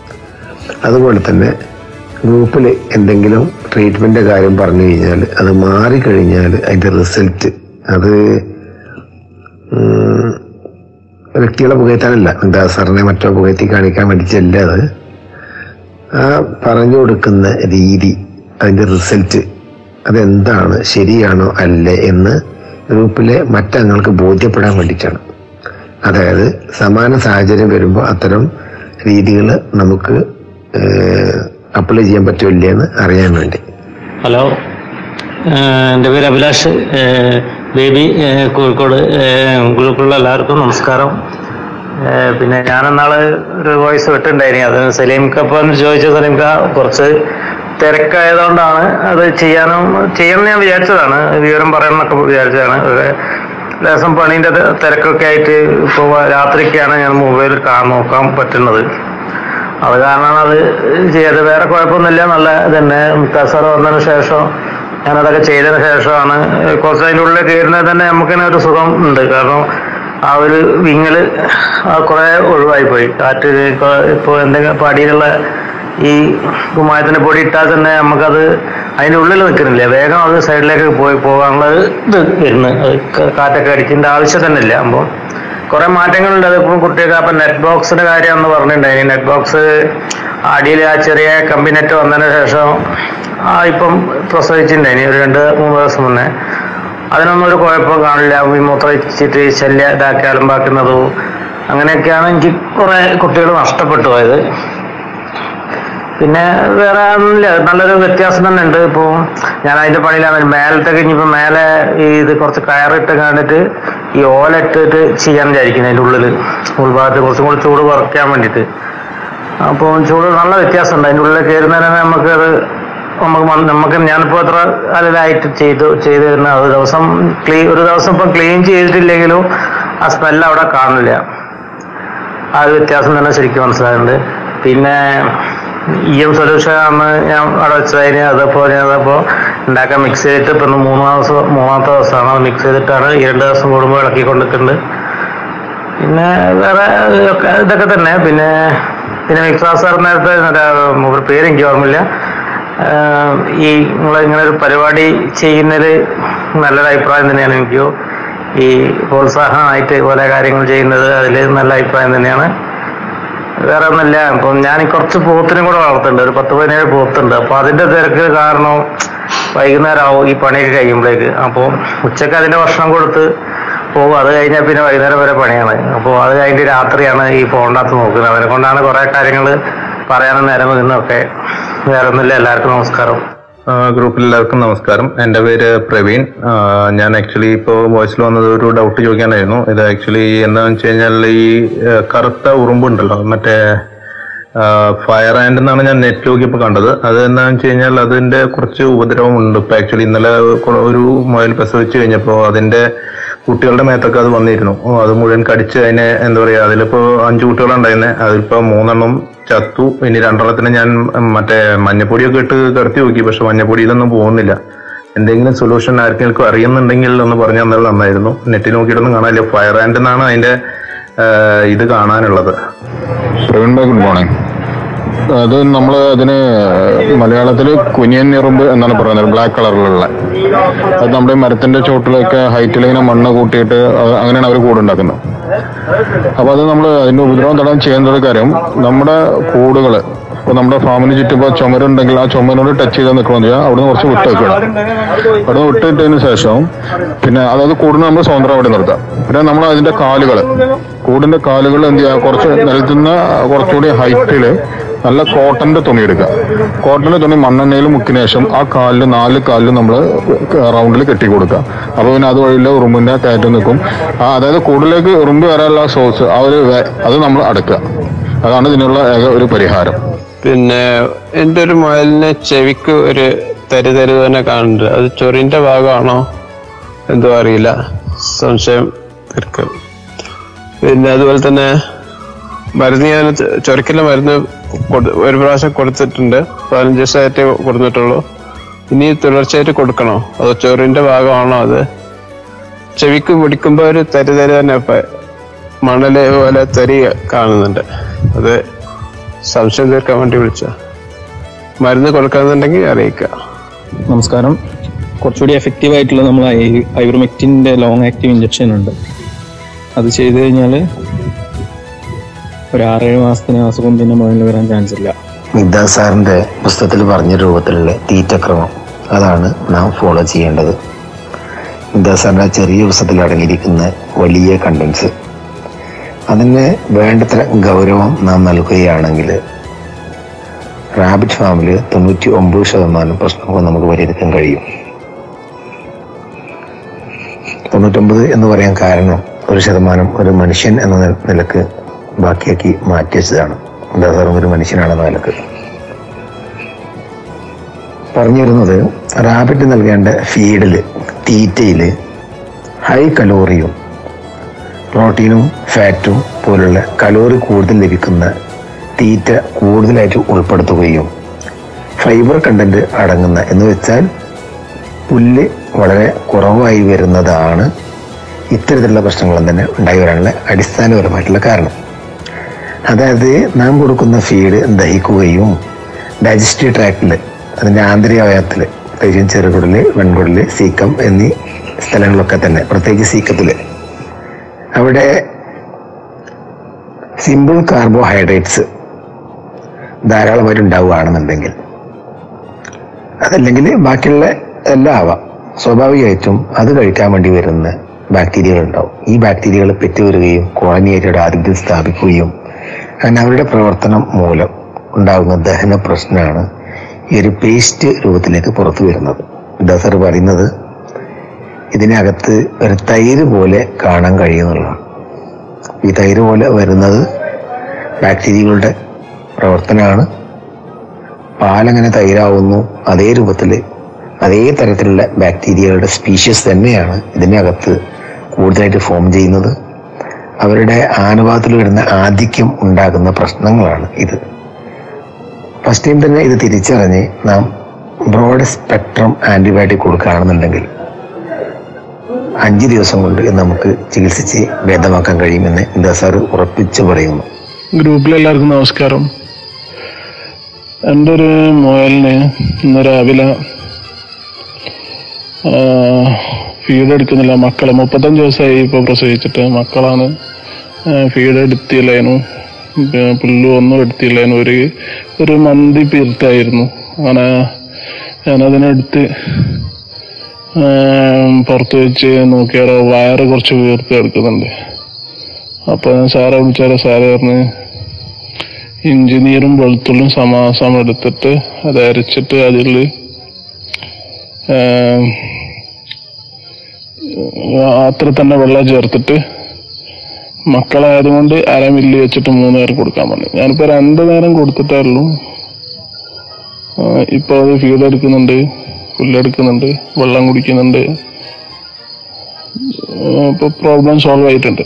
അതുപോലെ തന്നെ ഗ്രൂപ്പിൽ എന്തെങ്കിലും ട്രീറ്റ്മെന്റ് കാര്യം പറഞ്ഞു കഴിഞ്ഞാൽ അത് മാറിക്കഴിഞ്ഞാൽ അതിന്റെ റിസൾട്ട് അത് ഉം, വ്യക്തികളെ പുകയത്താനല്ല എന്താ സാറിനെ മറ്റോ പുകയത്തി കാണിക്കാൻ വേണ്ടിച്ചല്ല അത് ആ പറഞ്ഞു കൊടുക്കുന്ന രീതി അതിന്റെ റിസൾട്ട് അതെന്താണ് ശരിയാണോ അല്ലേ എന്ന് ഗ്രൂപ്പിലെ മറ്റംഗങ്ങൾക്ക് ബോധ്യപ്പെടാൻ വേണ്ടിയിട്ടാണ് അതായത് സമാന സാഹചര്യം വരുമ്പോൾ അത്തരം രീതികൾ നമുക്ക് അപ്ലൈ ചെയ്യാൻ പറ്റില്ല എന്ന് അറിയാൻ വേണ്ടി ഹലോ ഏഹ് എൻ്റെ പേര് അഭിലാഷ് ഏഹ് ബേബി ഏഹ് കോഴിക്കോട് ഏഹ് ഗ്രൂപ്പിലുള്ള എല്ലാവർക്കും നമസ്കാരം ഏഹ് പിന്നെ ഞാൻ എന്നാള് ഒരു വോയിസ് വിട്ടുണ്ടായിരുന്നു അത് സലീം കപ്പം ചോദിച്ച സലീം ക കുറച്ച് തിരക്കായതുകൊണ്ടാണ് അത് ചെയ്യാനും ചെയ്യണമെന്ന് ഞാൻ വിചാരിച്ചതാണ് വിവരം പറയണമെന്നൊക്കെ വിചാരിച്ചതാണ് ഒരു ലേശം പണീൻ്റെ തിരക്കൊക്കെ ആയിട്ട് ഇപ്പോൾ രാത്രിയൊക്കെയാണ് ഞാൻ മൊബൈൽ കാ നോക്കാൻ പറ്റുന്നത് അത് കാരണമാണ് അത് ചെയ്തത് വേറെ കുഴപ്പമൊന്നുമില്ല നല്ല തന്നെ മിത്താസാർ വന്നതിന് ശേഷം ഞാനതൊക്കെ ചെയ്തതിന് ശേഷമാണ് കുറച്ച് അതിൻ്റെ ഉള്ളിൽ കയറുന്നത് തന്നെ നമുക്ക് തന്നെ ഒരു സുഖം ഉണ്ട് കാരണം ആ ഒരു വിങ്ങല് ആ കുറേ ഒഴിവായി പോയി കാറ്റ് ഇപ്പോൾ എന്തെങ്കിലും ഇപ്പോൾ അടിയിലുള്ള ഈ കുമ്മായത്തിൻ്റെ പൊടി ഇട്ടാൽ തന്നെ നമുക്കത് അതിൻ്റെ ഉള്ളിൽ നിൽക്കുന്നില്ല വേഗം അത് സൈഡിലേക്ക് പോയി പോകാനുള്ള ഇത് വരുന്നു അത് ക- കാറ്റൊക്കെ അടിക്കേണ്ട ആവശ്യം തന്നെ ഇല്ല അപ്പോൾ കുറെ മാറ്റങ്ങളുണ്ട് അതിപ്പം കുട്ടികൾക്ക് അപ്പം നെറ്റ് ബോക്സിന്റെ കാര്യം എന്ന് പറഞ്ഞിട്ടുണ്ടായി നെറ്റ് ബോക്സ് അടിയിൽ ആ ചെറിയ കമ്പി നെറ്റ് വന്നതിന് ശേഷം ആ ഇപ്പം പ്രസവിച്ചിട്ടുണ്ടായി ഒരു രണ്ട് മൂന്ന് ദിവസം മുന്നേ അതിനൊന്നും ഒരു കുഴപ്പം കാണില്ല ഈ മൂത്രച്ചിട്ട് ശല്യ ഇതാക്കി അലമ്പാക്കുന്നതോ അങ്ങനെയൊക്കെയാണ് എനിക്ക് കുറെ കുട്ടികൾ നഷ്ടപ്പെട്ടു പോയത് പിന്നെ വേറെ ഒന്നുമില്ല നല്ലൊരു വ്യത്യാസം തന്നെ ഉണ്ട് ഇപ്പോൾ ഞാൻ അതിന്റെ പണിയിലാണ് മേലത്തേക്ക് ഇനിയിപ്പോൾ മേലെ ഈ ഇത് കുറച്ച് കയറിട്ട് കണ്ടിട്ട് ഈ ഓല ഇട്ടിട്ട് ചെയ്യാൻ വിചാരിക്കുന്നത് അതിൻ്റെ ഉള്ളിൽ ഉൾഭാഗത്ത് കുറച്ചും കൂടി ചൂട് കുറയ്ക്കാൻ വേണ്ടിയിട്ട് അപ്പോൾ ചൂട് നല്ല വ്യത്യാസമുണ്ട് അതിൻ്റെ ഉള്ളിൽ കയറുന്നതിന് നമുക്ക് അത് നമുക്ക് മൻ- നമുക്ക് ഞാനിപ്പോൾ എത്ര അതിലായിട്ട് ചെയ്തു ചെയ്തു തരുന്ന ഒരു ദിവസം ക്ലീൻ ഒരു ദിവസം ഇപ്പം ക്ലീൻ ചെയ്തിട്ടില്ലെങ്കിലും ആ സ്മെല്ല് അവിടെ കാണില്ല ആ ഒരു വ്യത്യാസം തന്നെ ശരിക്കും മനസ്സിലാകുന്നുണ്ട് പിന്നെ ഇ എം സൊല്യൂഷൻ ആണ് ഞാൻ അവിടെ വെച്ചതിന് അതപ്പോൾ ഞാൻ അതപ്പോൾ ഉണ്ടാക്കാൻ മിക്സ് ചെയ്തിട്ട് ഇപ്പം ഇന്ന് മൂന്നാം ദിവസം മൂന്നാമത്തെ ദിവസമാണ് അത് മിക്സ് ചെയ്തിട്ടാണ് ഈ രണ്ട് ദിവസം കൂടുമ്പോൾ ഇളക്കി കൊണ്ടിട്ടുണ്ട് പിന്നെ വേറെ ഇതൊക്കെ ഇതൊക്കെ തന്നെ പിന്നെ പിന്നെ മിക്സാ സാർ നേരത്തെ മറ്റേ ഒരു പേര് എനിക്ക് ഓർമ്മയില്ല ആഹ് ഈ നിങ്ങൾ ഇങ്ങനെ ഒരു പരിപാടി ചെയ്യുന്നതിൽ നല്ലൊരു അഭിപ്രായം തന്നെയാണ് എനിക്ക് ഈ പ്രോത്സാഹനമായിട്ട് പല കാര്യങ്ങൾ ചെയ്യുന്നത് അതിൽ നല്ല അഭിപ്രായം തന്നെയാണ് വേറെ ഒന്നുമില്ല ഇപ്പം ഞാൻ കുറച്ച് പോത്തിനും കൂടെ വളർത്തുന്നുണ്ട് ഒരു പത്ത് പതിനേഴ് പോത്തുണ്ട് അപ്പൊ അതിന്റെ തിരക്ക് കാരണം വൈകുന്നേരം ആവും ഈ പണിയൊക്കെ കഴിയുമ്പോഴേക്ക് അപ്പോൾ ഉച്ചക്ക് അതിന്റെ ഭക്ഷണം കൊടുത്ത് പോകും അത് കഴിഞ്ഞാൽ പിന്നെ വൈകുന്നേരം വരെ പണിയാണ് അപ്പോൾ അത് കഴിഞ്ഞ് രാത്രിയാണ് ഈ ഫോണിനകത്ത് നോക്കുന്നത് അവരെ കൊണ്ടാണ് കുറെ കാര്യങ്ങൾ പറയാനും നേരം നിന്നൊക്കെ വേറെ ഒന്നുമില്ല എല്ലാവർക്കും നമസ്കാരം ആ, ഗ്രൂപ്പിൽ എല്ലാവർക്കും നമസ്കാരം എൻ്റെ പേര് പ്രവീൺ ആ, ഞാൻ ആക്ച്വലി ഇപ്പോൾ വോയിസിൽ വന്നത് ഒരു ഡൗട്ട് ചോദിക്കാനായിരുന്നു ഇത് ആക്ച്വലി എന്താണെന്ന് വെച്ച് കഴിഞ്ഞാൽ ഈ ആ, കറുത്ത ഉറുമ്പുണ്ടല്ലോ മറ്റേ ഫയർ ആൻഡ് എന്നാണ് ഞാൻ നെറ്റ് നോക്കിയപ്പോൾ കണ്ടത് അത് എന്താണെന്ന് വെച്ച് കഴിഞ്ഞാൽ അതിന്റെ കുറച്ച് ഉപദ്രവം ഉണ്ട് ഇപ്പൊ ആക്ച്വലി ഇന്നലെ കൊ- ഒരു മുയൽ പ്രസവിച്ച് കഴിഞ്ഞപ്പോൾ അതിന്റെ കുട്ടികളുടെ മേത്തൊക്കെ അത് വന്നിരുന്നു ഓ, അത് മുഴുവൻ കടിച്ച് അതിനെ എന്താ പറയാ അതിലിപ്പോ അഞ്ചു കുട്ടികളുണ്ടായിരുന്നെ അതിലിപ്പോ മൂന്നെണ്ണം ചത്തു ഇനി രണ്ടെണ്ണത്തിന് ഞാൻ ഉം, മറ്റേ മഞ്ഞപ്പൊടിയൊക്കെ ഇട്ട് കിടത്തി നോക്കി പക്ഷെ മഞ്ഞപ്പൊടി ഇതൊന്നും പോകുന്നില്ല എന്തെങ്കിലും സൊല്യൂഷൻ ആർക്കെങ്കിലും അറിയുന്നുണ്ടെങ്കിൽ ഒന്ന് പറഞ്ഞു തന്നാൽ നന്നായിരുന്നു നെറ്റിൽ നോക്കിയിട്ടൊന്നും കാണാനില്ല ഫയർ ആൻഡ് എന്നാണ് അതിന്റെ ആ, ഇത് കാണാനുള്ളത് പ്രവീൺ ഭായ് ഗുഡ് മോർണിംഗ് അത് നമ്മൾ അതിന് മലയാളത്തിൽ കുനിയൻ എറുമ്പ് എന്നാണ് പറയുന്നത് ബ്ലാക്ക് കളറിലുള്ള അത് നമ്മുടെ ഈ മരത്തിന്റെ ചോട്ടിലൊക്കെ ഹൈറ്റിൽ ഇങ്ങനെ മണ്ണ് കൂട്ടിയിട്ട് അത് അങ്ങനെയാണ് അവർ കൂടുണ്ടാക്കുന്നത് അപ്പൊ അത് നമ്മൾ അതിന്റെ ഉപദ്രവം തടയാൻ ചെയ്യേണ്ട ഒരു കാര്യം നമ്മുടെ കൂടുകൾ ഇപ്പൊ നമ്മുടെ ഫാമിന് ചുറ്റുമ്പോ ചുമരുണ്ടെങ്കിൽ ആ ചുമരിനോട് ടച്ച് ചെയ്ത് നിൽക്കണം ചെയ്യാം അവിടുന്ന് കുറച്ച് വിട്ട് വെക്കണം അവിടെ വിട്ടിട്ടതിന് ശേഷം പിന്നെ അതായത് കൂടിന് നമ്മൾ സ്വതന്ത്രം അവിടെ നിർത്താം പിന്നെ നമ്മൾ അതിന്റെ കാലുകൾ കൂടിന്റെ കാലുകൾ എന്ത് ചെയ്യുക കുറച്ച് നിലത്തുനിന്ന് കുറച്ചുകൂടി ഹൈറ്റില് നല്ല കോട്ടന്റെ തുണി എടുക്കുക കോട്ടന്റെ തുണി മണ്ണെണ്ണയിൽ മുക്കിന് ശേഷം ആ കാലില് നാല് കാലില് നമ്മൾ റൗണ്ടിൽ കെട്ടി കൊടുക്കുക അപ്പൊ പിന്നെ അതുവഴിയില്ല ഉറുമ്പിന്റെ കയറ്റം നിൽക്കും ആ അതായത് കൂടിലേക്ക് ഉറുമ്പ് വരാനുള്ള സോഴ്സ് ആ ഒരു വേ- അത് നമ്മൾ അടക്കുക അതാണ് ഇതിനുള്ള ഏക ഒരു പരിഹാരം പിന്നെ എൻ്റെ ഒരു മുയലിന് ചെവിക്ക് ഒരു തരിതരി തന്നെ കാണുന്നുണ്ട് അത് ചൊറിന്റെ ഭാഗമാണോ എന്തോ അറിയില്ല സംശയം തീർക്കും പിന്നെ അതുപോലെ തന്നെ മരുന്ന് ഞാൻ ചൊരക്കിലെ മരുന്ന് കൊടു- ഒരു പ്രാവശ്യം കൊടുത്തിട്ടുണ്ട് പതിനഞ്ച് ദിവസമായിട്ട് കൊടുത്തിട്ടുള്ളൂ ഇനി തുടർച്ചയായിട്ട് കൊടുക്കണോ അതോ ചൊറിന്റെ ഭാഗമാണോ അത് ചെവിക്ക് പിടിക്കുമ്പോൾ ഒരു തരി തരി തന്നെ ഇപ്പൊ മണല് പോലെ തരി കാണുന്നുണ്ട് അത് സംശയം തീർക്കാൻ വേണ്ടി വിളിച്ച മരുന്ന് കൊടുക്കണമെന്നുണ്ടെങ്കിൽ അറിയിക്കുക നമസ്കാരം കുറച്ചുകൂടി എഫക്റ്റീവ് ആയിട്ടുള്ള നമ്മൾ ഐവർമെക്റ്റിൻ്റെ ലോങ് ആക്റ്റീവ് ഇഞ്ചക്ഷൻ ഉണ്ട് അത് ചെയ്ത് കഴിഞ്ഞാൽ ഒരു ആറേഴ് മാസത്തിന് അസുഖം പിന്നെ മുകളിൽ വരാൻ ചാൻസ് ഇല്ല മിദ്ദാസ് സാറിന്റെ പുസ്തകത്തിൽ പറഞ്ഞ രൂപത്തിലുള്ള തീറ്റക്രമം അതാണ് നാം ഫോളോ ചെയ്യേണ്ടത് മിദ്ദാസ് സാറിന്റെ ആ ചെറിയ പുസ്തകത്തിൽ അടങ്ങിയിരിക്കുന്ന വലിയ കണ്ടൻസ് അതിന് വേണ്ടത്ര ഗൗരവം നാം നൽകുകയാണെങ്കിൽ റാബിറ്റ് ഫാമിൽ തൊണ്ണൂറ്റി ഒമ്പത് ശതമാനം പ്രശ്നങ്ങൾ നമുക്ക് പരിഹരിക്കാൻ കഴിയും തൊണ്ണൂറ്റൊമ്പത് എന്ന് പറയാൻ കാരണം ഒരു ശതമാനം ഒരു മനുഷ്യൻ എന്ന നില- നിലക്ക് ബാക്കിയാക്കി മാറ്റി വെച്ചതാണ് എന്താ സാറും ഒരു മനുഷ്യനാണെന്ന നിലക്ക് പറഞ്ഞു വരുന്നത് റാബിറ്റ് നൽകേണ്ട ഫീഡില് തീറ്റയില് ഹൈ കലോറിയും പ്രോട്ടീനും ഫാറ്റും പോലുള്ള കലോറി കൂടുതൽ ലഭിക്കുന്ന തീറ്റ കൂടുതലായിട്ട് ഉൾപ്പെടുത്തുകയും ഫൈബർ കണ്ടന്റ് അടങ്ങുന്ന എന്ന് വെച്ചാൽ പുല്ല് വളരെ കുറവായി വരുന്നതാണ് ഇത്തരത്തിലുള്ള പ്രശ്നങ്ങളും തന്നെ ഉണ്ടായി വരാനുള്ള അടിസ്ഥാനപരമായിട്ടുള്ള കാരണം അതായത് നാം കൊടുക്കുന്ന ഫീഡ് ദഹിക്കുകയും ഡൈജസ്റ്റീവ് ട്രാക്റ്റിൽ അതിൻ്റെ ആന്തരിക അവയവത്തിൽ പ്രത്യേകിച്ചും ചെറുകുടല് വെൺകുടല് സീക്കം എന്നീ സ്ഥലങ്ങളിലൊക്കെ തന്നെ പ്രത്യേകിച്ച് സീക്കത്തിൽ അവിടെ സിമ്പിൾ കാർബോഹൈഡ്രേറ്റ്സ് ധാരാളമായിട്ട് ഉണ്ടാവുകയാണെന്നുണ്ടെങ്കിൽ അതല്ലെങ്കിൽ ബാക്കിയുള്ള എല്ലാം ആവാം സ്വാഭാവികമായിട്ടും അത് കഴിക്കാൻ വേണ്ടി വരുന്ന ബാക്ടീരിയകൾ ഉണ്ടാവും ഈ ബാക്ടീരിയകൾ പെറ്റുവരികയും കോളനിയായിട്ട് ആരോഗ്യം സ്ഥാപിക്കുകയും അങ്ങനെ അവരുടെ പ്രവർത്തനം മൂലം ഉണ്ടാകുന്ന ദഹന പ്രശ്നമാണ് ഈ ഒരു പേസ്റ്റ് രൂപത്തിലേക്ക് പുറത്തു വരുന്നത് ഡസർ പറയുന്നത് ഇതിനകത്ത് ഒരു തൈര് പോലെ കാണാൻ കഴിയുന്നുള്ളതാണ് ഈ തൈര് പോലെ വരുന്നത് ബാക്ടീരിയകളുടെ പ്രവർത്തനമാണ് പാലങ്ങനെ തൈരാവുന്നു അതേ രൂപത്തിൽ അതേ തരത്തിലുള്ള ബാക്ടീരിയകളുടെ സ്പീഷ്യസ് തന്നെയാണ് ഇതിനകത്ത് കൂടുതലായിട്ട് ഫോം ചെയ്യുന്നത് അവരുടെ ആനുപാതത്തിൽ വരുന്ന ആധിക്യം ഉണ്ടാകുന്ന പ്രശ്നങ്ങളാണ് ഇത് ഫസ്റ്റ് ടൈം തന്നെ ഇത് തിരിച്ചറിഞ്ഞ് നാം ബ്രോഡ് സ്പെക്ട്രം ആന്റിബയോട്ടിക് കൊടുക്കുകയാണെന്നുണ്ടെങ്കിൽ അഞ്ച് ദിവസം കൊണ്ട് ഇത് നമുക്ക് ചികിത്സിച്ച് ഭേദമാക്കാൻ കഴിയുമെന്ന് ഇന്ത്യ സാർ ഉറപ്പിച്ചു പറയുന്നു ഗ്രൂപ്പിൽ എല്ലാവർക്കും നമസ്കാരം എൻ്റെ ഒരു മുയലിന് ഇന്ന് രാവിലെ ഫീഡ് എടുക്കുന്നില്ല മക്കളെ മുപ്പത്തഞ്ച് ദിവസമായി ഇപ്പോൾ പ്രസവിച്ചിട്ട് മക്കളാണ് ഫീഡ് എടുത്തില്ലേനു പി- പുല്ല് ഒന്നും എടുത്തില്ലേനു ഒരു ഒരു മന്തി പിരുത്തായിരുന്നു അങ്ങനെ ഞാനതിനെടുത്ത് ആം, പുറത്ത് വെച്ച് നോക്കിയാൽ വയറ് കുറച്ച് വീർത്ത് എടുക്കുന്നുണ്ട് അപ്പൊ ഞാൻ സാറെ വിളിച്ചാല് സാറ് പറഞ്ഞ് ഇഞ്ചിനീറും വെളുത്തുള്ളിയും സമാസം എടുത്തിട്ട് അത് അരച്ചിട്ട് അതിൽ അത്ര തന്നെ വെള്ളം ചേർത്തിട്ട് മക്കളായതുകൊണ്ട് അര മില്ലി വെച്ചിട്ട് മൂന്ന് നേരം കൊടുക്കാൻ പറഞ്ഞു ഞാനിപ്പോ രണ്ടു നേരം കൊടുത്തിട്ടേ ഉള്ളൂ ആ, ഇപ്പൊ അത് ഫീഡ് എടുക്കുന്നുണ്ട് പുല്ലെടുക്കുന്നുണ്ട് വെള്ളം കുടിക്കുന്നുണ്ട് ആ, ഇപ്പൊ പ്രോബ്ലം സോൾവ് ആയിട്ടുണ്ട്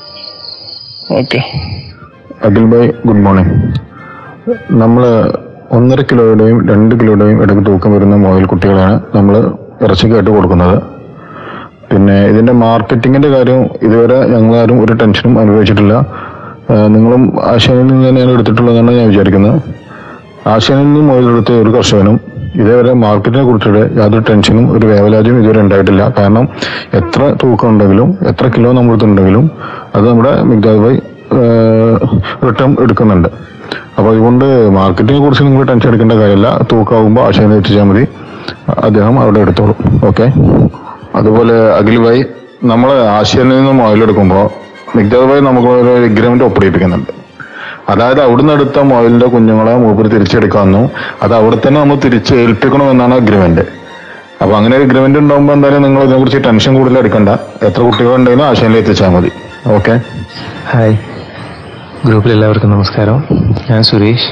ഓക്കെ അഖിൽ ഭായ് ഗുഡ് മോർണിംഗ് നമ്മൾ ഒന്നര കിലോയുടെയും രണ്ട് കിലോയുടെയും ഇടയ്ക്ക് തൂക്കം വരുന്ന മുയൽ കുട്ടികളാണ് നമ്മൾ ഇറച്ചിക്കായിട്ട് കൊടുക്കുന്നത് പിന്നെ ഇതിന്റെ മാർക്കറ്റിങ്ങിന്റെ കാര്യം ഇതുവരെ ഞങ്ങളാരും ഒരു ടെൻഷനും അനുഭവിച്ചിട്ടില്ല ആ, നിങ്ങളും ആശാനിൽ നിന്ന് തന്നെയാണ് എടുത്തിട്ടുള്ളതെന്നാണ് ഞാൻ വിചാരിക്കുന്നത് ആശാനിൽ നിന്ന് മുതലെടുത്ത ഒരു കർഷകനും ഇതേവരെ മാർക്കറ്റിനെ കുറിച്ചിട്ട് യാതൊരു ടെൻഷനും ഒരു വേവലാതിയും ഇതുവരെ ഉണ്ടായിട്ടില്ല കാരണം എത്ര തൂക്കം ഉണ്ടെങ്കിലും എത്ര കിലോ നമ്മളുണ്ടെങ്കിലും അത് നമ്മുടെ മിഗ്ദാദ് ഭായ് റിട്ടേൺ എടുക്കുന്നുണ്ട് അപ്പോൾ അതുകൊണ്ട് മാർക്കറ്റിനെ കുറിച്ച് നിങ്ങൾ ടെൻഷൻ എടുക്കേണ്ട കാര്യമില്ല തൂക്കാവുമ്പോൾ ആശാനെ എത്തിച്ചാൽ മതി അദ്ദേഹം അവിടെ എടുത്തോളും ഓക്കെ അതുപോലെ അഖിൽ ഭായ് നമ്മൾ ആശയിൽ നിന്ന് മുതലെടുക്കുമ്പോൾ മിഗ്ദാദ് ഭായ് നമുക്ക് ഒരു എഗ്രിമെന്റ് ഒപ്പിടിപ്പിക്കുന്നുണ്ട് അതായത് അവിടുന്ന് എടുത്ത മുയലിന്റെ കുഞ്ഞുങ്ങളെ മൂപ്പര് തിരിച്ചെടുക്കാമെന്നും അത് അവിടെ തന്നെ നമ്മൾ തിരിച്ച് ഏൽപ്പിക്കണമെന്നാണ് അഗ്രിമെന്റ് അപ്പൊ അങ്ങനെ ഒരു അഗ്രിമെന്റ് ഉണ്ടാകുമ്പോൾ എന്തായാലും നിങ്ങൾ ഇതിനെ കുറിച്ച് ടെൻഷൻ കൂടുതൽ എടുക്കണ്ട എത്ര കുട്ടികളുണ്ടെങ്കിലും ആശയിൽ എത്തിച്ചാൽ മതി ഓക്കെ ഹായ് ഗ്രൂപ്പിൽ എല്ലാവർക്കും നമസ്കാരം ഞാൻ സുരേഷ്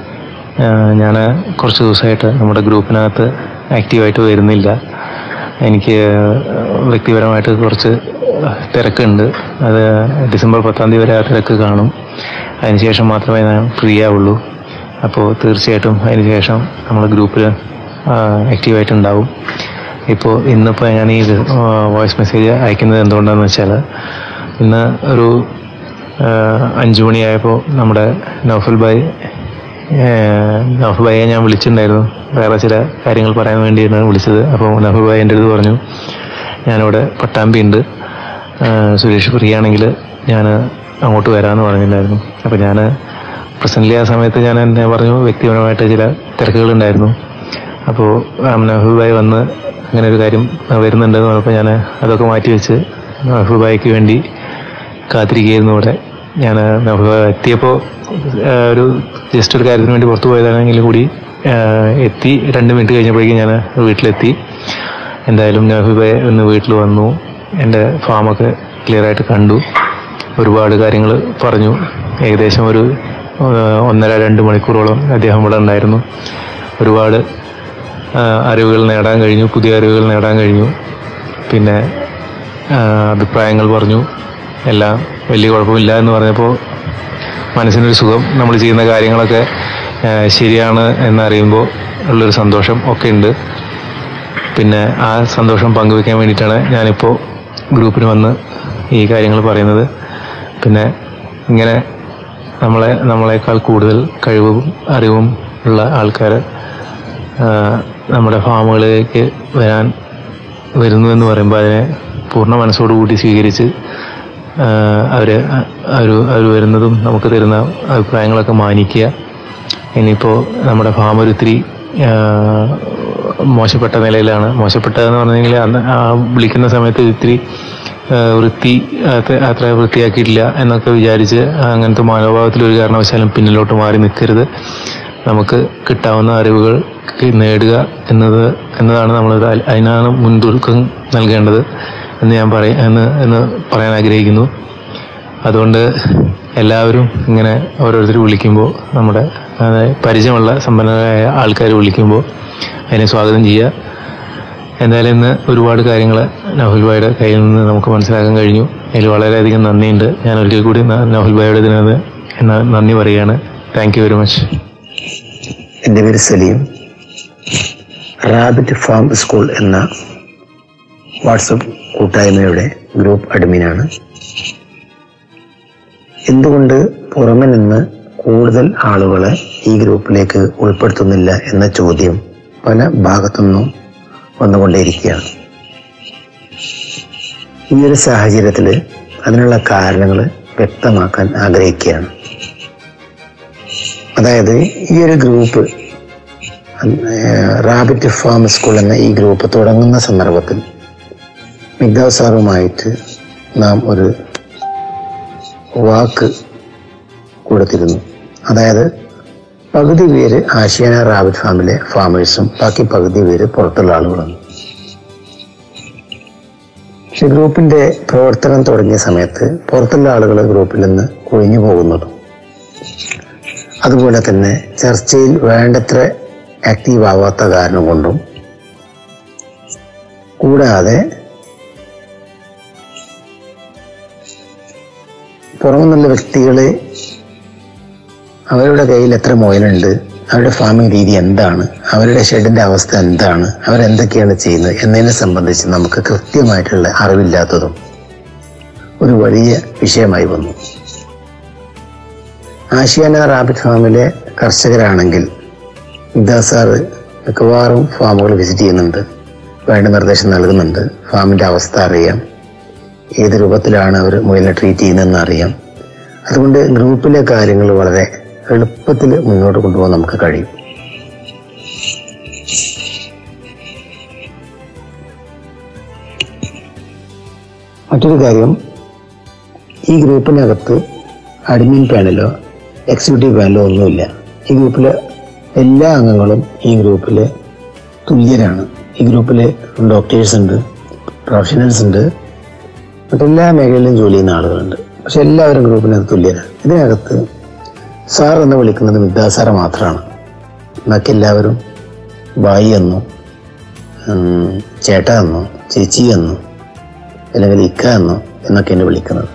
ഞാൻ കുറച്ച് ദിവസമായിട്ട് നമ്മുടെ ഗ്രൂപ്പിനകത്ത് ആക്റ്റീവായിട്ട് വരുന്നില്ല എനിക്ക് വ്യക്തിപരമായിട്ട് കുറച്ച് തിരക്കുണ്ട് അത് ഡിസംബർ പത്താം തീയതി വരെ ആ തിരക്ക് കാണും അതിനുശേഷം മാത്രമേ ഞാൻ ഫ്രീ ആവുള്ളൂ അപ്പോൾ തീർച്ചയായിട്ടും അതിനുശേഷം നമ്മൾ ഗ്രൂപ്പിൽ ആക്റ്റീവായിട്ടുണ്ടാവും ഇപ്പോൾ ഇന്നിപ്പോൾ ഞാൻ ഈ വോയിസ് മെസ്സേജ് അയക്കുന്നത് എന്തുകൊണ്ടാണെന്ന് വെച്ചാൽ ഇന്ന് ഒരു അഞ്ചു മണിയായപ്പോൾ നമ്മുടെ നൗഫൽ ഭായ് നൗഫൽ ഭായിയെ ഞാൻ വിളിച്ചിട്ടുണ്ടായിരുന്നു വേറെ ചില കാര്യങ്ങൾ പറയാൻ വേണ്ടിയാണ് വിളിച്ചത് അപ്പോൾ നൗഫൽ ഭായ് എൻ്റെ അടുത്ത് പറഞ്ഞു ഞാനിവിടെ പട്ടാമ്പി ഉണ്ട് സുരേഷ് ഫ്രീ ആണെങ്കിൽ ഞാൻ അങ്ങോട്ട് വരാമെന്ന് പറഞ്ഞിട്ടുണ്ടായിരുന്നു അപ്പോൾ ഞാൻ പ്രസൻ്റ്ലി ആ സമയത്ത് ഞാൻ എന്നെ പറഞ്ഞു വ്യക്തിപരമായിട്ട് ചില തിരക്കുകളുണ്ടായിരുന്നു അപ്പോൾ നൗഫൽ ഭായ് വന്ന് അങ്ങനെ ഒരു കാര്യം വരുന്നുണ്ടെന്ന് പറഞ്ഞപ്പോൾ ഞാൻ അതൊക്കെ മാറ്റി വെച്ച് നൗഫൽ ഭായിക്ക് വേണ്ടി കാത്തിരിക്കുകയായിരുന്നു ഇവിടെ ഞാൻ എത്തിയപ്പോൾ ഒരു ജസ്റ്റ് ഒരു കാര്യത്തിന് വേണ്ടി പുറത്തു പോയതാണെങ്കിൽ കൂടി ആ, എത്തി രണ്ട് മിനിറ്റ് കഴിഞ്ഞപ്പോഴേക്കും ഞാൻ വീട്ടിലെത്തി എന്തായാലും നഹുബെ ഒന്ന് വീട്ടിൽ വന്നു എൻ്റെ ഫാമൊക്കെ ക്ലിയർ ആയിട്ട് കണ്ടു ഒരുപാട് കാര്യങ്ങൾ പറഞ്ഞു ഏകദേശം ഒരു ആ, ഒന്നര രണ്ട് മണിക്കൂറോളം അദ്ദേഹം ഇവിടെ ഉണ്ടായിരുന്നു ഒരുപാട് ആ, അറിവുകൾ നേടാൻ കഴിഞ്ഞു പുതിയ അറിവുകൾ നേടാൻ കഴിഞ്ഞു പിന്നെ ആ, അഭിപ്രായങ്ങൾ പറഞ്ഞു എല്ലാം വലിയ കുഴപ്പമില്ല എന്ന് പറഞ്ഞപ്പോൾ മനസ്സിനൊരു സുഖം നമ്മൾ ചെയ്യുന്ന കാര്യങ്ങളൊക്കെ ആ, ശരിയാണ് എന്നറിയുമ്പോൾ ഉള്ളൊരു സന്തോഷം ഒക്കെ ഉണ്ട് പിന്നെ ആ സന്തോഷം പങ്കുവെക്കാൻ വേണ്ടിയിട്ടാണ് ഞാനിപ്പോൾ ഗ്രൂപ്പിന് വന്ന് ഈ കാര്യങ്ങൾ പറയുന്നത് പിന്നെ ഇങ്ങനെ നമ്മളെ നമ്മളെക്കാൾ കൂടുതൽ കഴിവും അറിവും ഉള്ള ആൾക്കാർ നമ്മുടെ ഫാമുകളിലേക്ക് വരാൻ വരുന്നു എന്ന് പറയുമ്പോൾ അതിനെ പൂർണ്ണ മനസ്സോടുകൂടി സ്വീകരിച്ച് അവർ അവർ അവർ വരുന്നതും നമുക്ക് തരുന്ന അഭിപ്രായങ്ങളൊക്കെ മാനിക്കുക ഇനിയിപ്പോൾ നമ്മുടെ ഫാം ഒരു ഇത്തിരി ആ, മോശപ്പെട്ട നിലയിലാണ് മോശപ്പെട്ടതെന്ന് പറഞ്ഞെങ്കിൽ അന്ന് ആ വിളിക്കുന്ന സമയത്ത് ഇത്തിരി ആ, വൃത്തി അത്ര അത്ര വൃത്തിയാക്കിയിട്ടില്ല എന്നൊക്കെ വിചാരിച്ച് അങ്ങനത്തെ മനോഭാവത്തിൽ ഒരു കാരണവശാലും പിന്നിലോട്ട് മാറി നിൽക്കരുത് നമുക്ക് കിട്ടാവുന്ന അറിവുകൾ ക്ക് നേടുക എന്നത് എന്നതാണ് നമ്മൾ അതിനാണ് മുൻതൂക്കം നൽകേണ്ടത് എന്ന് ഞാൻ പറയ എന്ന് എന്ന് പറയാൻ ആഗ്രഹിക്കുന്നു അതുകൊണ്ട് എല്ലാവരും ഇങ്ങനെ ഓരോരുത്തർ വിളിക്കുമ്പോൾ നമ്മുടെ അതായത് പരിചയമുള്ള സമ്പന്നരായ ആൾക്കാർ വിളിക്കുമ്പോൾ അതിനെ സ്വാഗതം ചെയ്യുക എന്തായാലും ഇന്ന് ഒരുപാട് കാര്യങ്ങൾ നൗഫൽ ഭായിയുടെ കയ്യിൽ നിന്ന് നമുക്ക് മനസ്സിലാക്കാൻ കഴിഞ്ഞു അതിൽ വളരെയധികം നന്ദിയുണ്ട് ഞാൻ ഒരിക്കൽ കൂടി ന- നൗഫൽ ഭായിയുടെ ഇതിനകത്ത് ന- നന്ദി പറയുകയാണ് താങ്ക് യു വെരി മച്ച് എൻ്റെ പേര് സലീം റാബിറ്റ് ഫാം സ്കൂൾ എന്ന വാട്സപ്പ് കൂട്ടായ്മയുടെ ഗ്രൂപ്പ് അഡ്മിനാണ് എന്തുകൊണ്ട് പുറമെ നിന്ന് കൂടുതൽ ആളുകളെ ഈ ഗ്രൂപ്പിലേക്ക് ഉൾപ്പെടുത്തുന്നില്ല എന്ന ചോദ്യം പല ഭാഗത്തുനിന്നും വന്നുകൊണ്ടേയിരിക്കുകയാണ് ഈ ഒരു സാഹചര്യത്തിൽ അതിനുള്ള കാരണങ്ങൾ വ്യക്തമാക്കാൻ ആഗ്രഹിക്കുകയാണ് അതായത് ഈ ഒരു ഗ്രൂപ്പ് റാബിറ്റ് ഫാം സ്കൂൾ എന്ന ഈ ഗ്രൂപ്പ് തുടങ്ങുന്ന സന്ദർഭത്തിൽ മിഗ്ദാവ് സാറുമായിട്ട് നാം ഒരു വാക്ക് കൊടുത്തിരുന്നു അതായത് പകുതി പേര് ആശിയാന റാബിറ്റ് ഫാമിലെ ഫാമേഴ്സും ബാക്കി പകുതി പേര് പുറത്തുള്ള ആളുകളാണ് പക്ഷെ ഗ്രൂപ്പിന്റെ പ്രവർത്തനം തുടങ്ങിയ സമയത്ത് പുറത്തുള്ള ആളുകൾ ഗ്രൂപ്പിൽ നിന്ന് ഒഴിഞ്ഞു പോകുന്നതും അതുപോലെ തന്നെ ചർച്ചയിൽ വേണ്ടത്ര ആക്റ്റീവ് ആവാത്ത കാരണം കൊണ്ടും കൂടാതെ പുറമെന്നുള്ള വ്യക്തികളെ അവരുടെ കയ്യിൽ എത്ര മുയലുണ്ട് അവരുടെ ഫാമിംഗ് രീതി എന്താണ് അവരുടെ ഷെഡിന്റെ അവസ്ഥ എന്താണ് അവരെന്തൊക്കെയാണ് ചെയ്യുന്നത് എന്നതിനെ സംബന്ധിച്ച് നമുക്ക് കൃത്യമായിട്ടുള്ള അറിവില്ലാത്തതും ഒരു വലിയ വിഷയമായി വന്നു ആശിയാന റാബിറ്റ് ഫാമിലെ കർഷകരാണെങ്കിൽ ഇതാ സാറ് മിക്കവാറും ഫാമുകൾ വിസിറ്റ് ചെയ്യുന്നുണ്ട് വേണ്ട നിർദ്ദേശം നൽകുന്നുണ്ട് ഫാമിന്റെ അവസ്ഥ അറിയാം ഏത് രൂപത്തിലാണ് അവർ മുയലിനെ ട്രീറ്റ് ചെയ്യുന്നതെന്ന് അറിയാം അതുകൊണ്ട് ഗ്രൂപ്പിലെ കാര്യങ്ങൾ വളരെ എളുപ്പത്തിൽ മുന്നോട്ട് കൊണ്ടുപോകാൻ നമുക്ക് കഴിയും മറ്റൊരു കാര്യം ഈ ഗ്രൂപ്പിനകത്ത് അഡ്മിൻ പാനലോ എക്സിക്യൂട്ടീവ് പാനലോ ഒന്നുമില്ല ഈ ഗ്രൂപ്പിലെ എല്ലാ അംഗങ്ങളും ഈ ഗ്രൂപ്പിലെ തുല്യരാണ് ഈ ഗ്രൂപ്പിലെ ഡോക്ടേഴ്സ് ഉണ്ട് പ്രൊഫഷണൽസ് ഉണ്ട് മറ്റെല്ലാ മേഖലയിലും ജോലി ചെയ്യുന്ന ആളുകളുണ്ട് പക്ഷെ എല്ലാവരും ഗ്രൂപ്പിനകത്ത് തുല്യരാണ് ഇതിനകത്ത് സാർ എന്ന് വിളിക്കുന്നത് മിദ്ദാ സാറ് മാത്രമാണ് ബാക്കി എല്ലാവരും ബായി എന്നോ ഉം, ചേട്ടാ എന്നോ ചേച്ചി എന്നോ അല്ലെങ്കിൽ ഇക്ക എന്നോ എന്നൊക്കെയാണ് വിളിക്കുന്നത്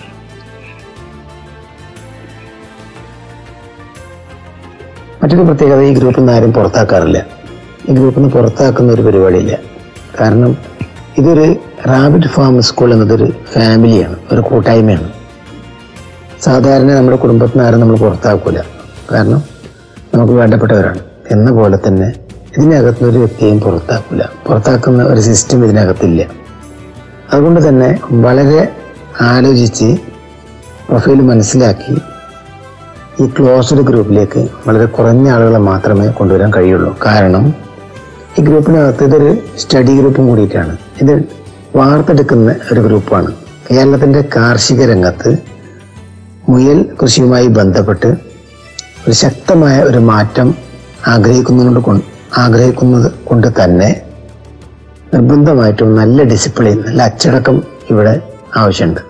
മറ്റൊരു പ്രത്യേകത ഈ ഗ്രൂപ്പിൽ നിന്ന് ആരും പുറത്താക്കാറില്ല ഈ ഗ്രൂപ്പിൽ നിന്ന് പുറത്താക്കുന്ന ഒരു പരിപാടിയില്ല കാരണം ഇതൊരു റാബിറ്റ് ഫാം സ്കൂൾ എന്നതൊരു ഫാമിലിയാണ് ഒരു കൂട്ടായ്മയാണ് സാധാരണ നമ്മുടെ കുടുംബത്തിൽ നിന്ന് ആരും നമ്മൾ പുറത്താക്കൂല കാരണം നമുക്ക് വേണ്ടപ്പെട്ടവരാണ് എന്ന പോലെ തന്നെ ഇതിനകത്ത് ഒരു വ്യക്തിയെയും പുറത്താക്കൂല പുറത്താക്കുന്ന ഒരു സിസ്റ്റം ഇതിനകത്തില്ല അതുകൊണ്ട് തന്നെ വളരെ ആലോചിച്ച് പ്രൊഫൈൽ മനസ്സിലാക്കി ഈ ക്ലോസ്ഡ് ഗ്രൂപ്പിലേക്ക് വളരെ കുറഞ്ഞ ആളുകളെ മാത്രമേ കൊണ്ടുവരാൻ കഴിയുള്ളൂ കാരണം ഈ ഗ്രൂപ്പിനകത്ത് ഇതൊരു സ്റ്റഡി ഗ്രൂപ്പും കൂടിയിട്ടാണ് ഇത് വാർത്തെടുക്കുന്ന ഒരു ഗ്രൂപ്പാണ് കേരളത്തിന്റെ കാർഷിക രംഗത്ത് മുയൽ കൃഷിയുമായി ബന്ധപ്പെട്ട് ഒരു ശക്തമായ ഒരു മാറ്റം ആഗ്രഹിക്കുന്നതുകൊണ്ട് കൊണ്ട് ആഗ്രഹിക്കുന്നത് കൊണ്ട് തന്നെ നിർബന്ധമായിട്ടും നല്ല ഡിസിപ്ലിൻ നല്ല അച്ചടക്കം ഇവിടെ ആവശ്യമുണ്ട്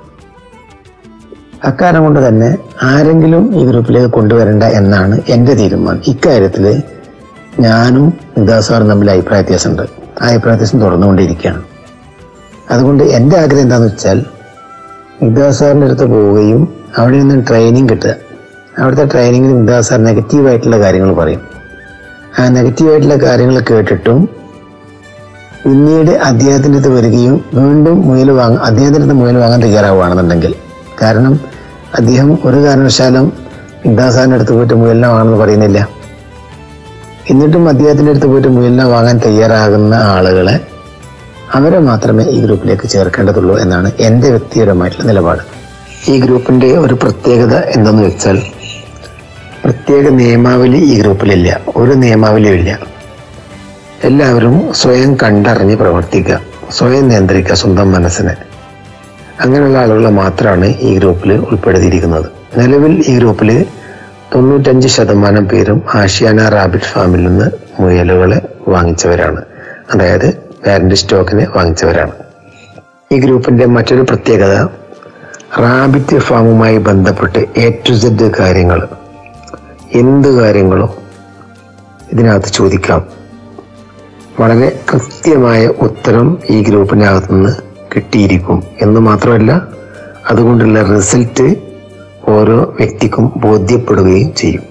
അക്കാരണം കൊണ്ട് തന്നെ ആരെങ്കിലും ഈ ഗ്രൂപ്പിലേക്ക് കൊണ്ടുവരേണ്ട എന്നാണ് എൻ്റെ തീരുമാനം ഇക്കാര്യത്തിൽ ഞാനും നിദാസാറും തമ്മിൽ അഭിപ്രായ വ്യത്യാസമുണ്ട് ആ അഭിപ്രായ വ്യത്യാസം തുടർന്നുകൊണ്ടിരിക്കുകയാണ് അതുകൊണ്ട് എൻ്റെ ആഗ്രഹം എന്താണെന്ന് വെച്ചാൽ നിദാസാറിൻ്റെ അടുത്ത് പോവുകയും അവിടെ നിന്ന് ട്രെയിനിങ് കിട്ടുക അവിടുത്തെ ട്രെയിനിങ്ങിൽ നിദാസാർ നെഗറ്റീവായിട്ടുള്ള കാര്യങ്ങൾ പറയും ആ നെഗറ്റീവായിട്ടുള്ള കാര്യങ്ങൾ കേട്ടിട്ടും പിന്നീട് അദ്ദേഹത്തിൻ്റെ അടുത്ത് വരികയും വീണ്ടും മുയൽ വാങ്ങ അദ്ദേഹത്തിൻ്റെ അടുത്ത് മുയൽ വാങ്ങാൻ തയ്യാറാവുകയാണെന്നുണ്ടെങ്കിൽ കാരണം അദ്ദേഹം ഒരു കാരണവശാലും ഇദ്ദാസാറിൻ്റെ അടുത്ത് പോയിട്ട് മുയലിനെ വാങ്ങണമെന്ന് പറയുന്നില്ല എന്നിട്ടും അദ്ദേഹത്തിൻ്റെ അടുത്ത് പോയിട്ട് മുയലിനെ വാങ്ങാൻ തയ്യാറാകുന്ന ആളുകളെ അവരെ മാത്രമേ ഈ ഗ്രൂപ്പിലേക്ക് ചേർക്കേണ്ടതുള്ളൂ എന്നാണ് എൻ്റെ വ്യക്തിപരമായിട്ടുള്ള നിലപാട് ഈ ഗ്രൂപ്പിന്റെ ഒരു പ്രത്യേകത എന്തെന്ന് വെച്ചാൽ പ്രത്യേക നിയമാവലി ഈ ഗ്രൂപ്പിലില്ല ഒരു നിയമാവലിയും ഇല്ല എല്ലാവരും സ്വയം കണ്ടറിഞ്ഞ് പ്രവർത്തിക്കുക സ്വയം നിയന്ത്രിക്കുക സ്വന്തം മനസ്സിനെ അങ്ങനെയുള്ള ആളുകളെ മാത്രമാണ് ഈ ഗ്രൂപ്പിൽ ഉൾപ്പെടുത്തിയിരിക്കുന്നത് നിലവിൽ ഈ ഗ്രൂപ്പിൽ തൊണ്ണൂറ്റഞ്ച് ശതമാനം പേരും ആഷിയാന റാബിറ്റ് ഫാമിൽ നിന്ന് മുയലുകളെ വാങ്ങിച്ചവരാണ് അതായത് പാരന്റ് സ്റ്റോക്കിനെ വാങ്ങിച്ചവരാണ് ഈ ഗ്രൂപ്പിന്റെ മറ്റൊരു പ്രത്യേകത റാബിറ്റ് ഫാമുമായി ബന്ധപ്പെട്ട് എ ടു സെഡ് കാര്യങ്ങൾ എന്ത് കാര്യങ്ങളും ഇതിനകത്ത് ചോദിക്കാം വളരെ കൃത്യമായ ഉത്തരം ഈ ഗ്രൂപ്പിനകത്ത് നിന്ന് കിട്ടിയിരിക്കും എന്ന് മാത്രമല്ല അതുകൊണ്ടുള്ള റിസൾട്ട് ഓരോ വ്യക്തിക്കും ബോധ്യപ്പെടുകയും ചെയ്യും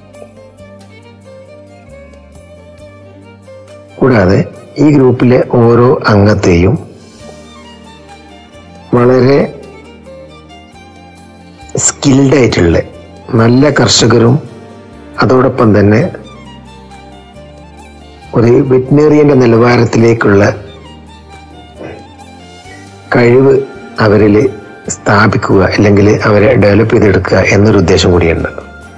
കൂടാതെ ഈ ഗ്രൂപ്പിലെ ഓരോ അംഗത്തെയും വളരെ സ്കിൽഡ് ആയിട്ടുള്ള നല്ല കർഷകരും അതോടൊപ്പം തന്നെ ഒരു വെറ്റിനറിയന്റെ നിലവാരത്തിലേക്കുള്ള കഴിവ് അവരിൽ സ്ഥാപിക്കുക അല്ലെങ്കിൽ അവരെ ഡെവലപ്പ് ചെയ്തെടുക്കുക എന്നൊരു ഉദ്ദേശം കൂടിയുണ്ട്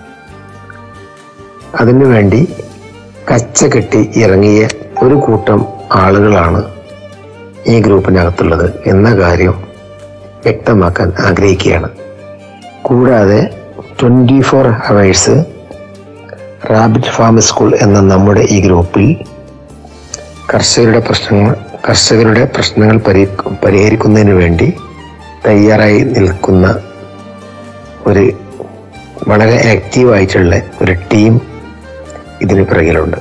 അതിനുവേണ്ടി കച്ച കെട്ടി ഇറങ്ങിയ ഒരു കൂട്ടം ആളുകളാണ് ഈ ഗ്രൂപ്പിനകത്തുള്ളത് എന്ന കാര്യം വ്യക്തമാക്കാൻ ആഗ്രഹിക്കുകയാണ് കൂടാതെ twenty four hours rabbit farm school എന്ന നമ്മുടെ ഈ ഗ്രൂപ്പിൽ കർഷകരുടെ പ്രശ്നങ്ങൾ കർഷകരുടെ പ്രശ്നങ്ങൾ പരി പരിഹരിക്കുന്നതിന് വേണ്ടി തയ്യാറായി നിൽക്കുന്ന ഒരു വളരെ ആക്റ്റീവായിട്ടുള്ള ഒരു ടീം ഇതിന് പിറകിലുണ്ട്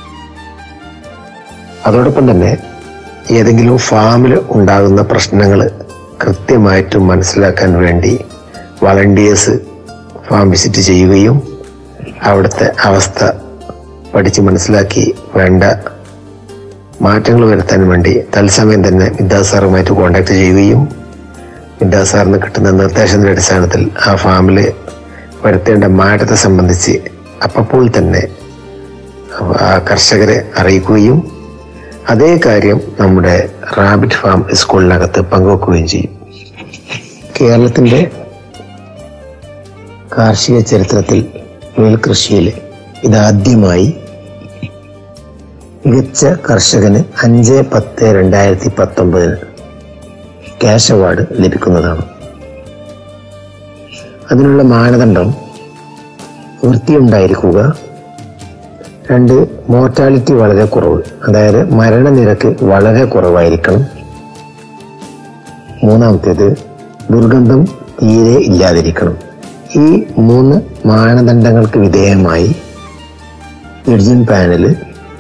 അതോടൊപ്പം തന്നെ ഏതെങ്കിലും ഫാമിൽ ഉണ്ടാകുന്ന പ്രശ്നങ്ങൾ കൃത്യമായിട്ട് മനസ്സിലാക്കാൻ വേണ്ടി വളണ്ടിയേഴ്സ് ഫാം വിസിറ്റ് ചെയ്യുകയും അവിടുത്തെ അവസ്ഥ പഠിച്ച് മനസ്സിലാക്കി വേണ്ട മാറ്റങ്ങൾ വരുത്താൻ വേണ്ടി തത്സമയം തന്നെ മിദ്ദാസ് സാറുമായിട്ട് കോണ്ടാക്ട് ചെയ്യുകയും മിദ്ദാസ് സാറിന് കിട്ടുന്ന നിർദ്ദേശത്തിന്റെ അടിസ്ഥാനത്തിൽ ആ ഫാമിൽ വരുത്തേണ്ട മാറ്റത്തെ സംബന്ധിച്ച് അപ്പോൾ തന്നെ ആ കർഷകരെ അറിയിക്കുകയും അതേ കാര്യം നമ്മുടെ റാബിറ്റ് ഫാം സ്കൂളിനകത്ത് പങ്കുവെക്കുകയും ചെയ്യും കേരളത്തിന്റെ കാർഷിക ചരിത്രത്തിൽ നെൽകൃഷിയിൽ ഇതാദ്യമായി മികച്ച കർഷകന് അഞ്ച് പത്ത് രണ്ടായിരത്തി പത്തൊമ്പതിന് ക്യാഷ് അവാർഡ് ലഭിക്കുന്നതാണ് അതിനുള്ള മാനദണ്ഡം വൃത്തിയുണ്ടായിരിക്കുക രണ്ട് മോർട്ടാലിറ്റി വളരെ കുറവ് അതായത് മരണനിരക്ക് വളരെ കുറവായിരിക്കണം മൂന്നാമത്തേത് ദുർഗന്ധം തീരെ ഇല്ലാതിരിക്കണം ഈ മൂന്ന് മാനദണ്ഡങ്ങൾക്ക് വിധേയമായി വിർജിൻ പാനല്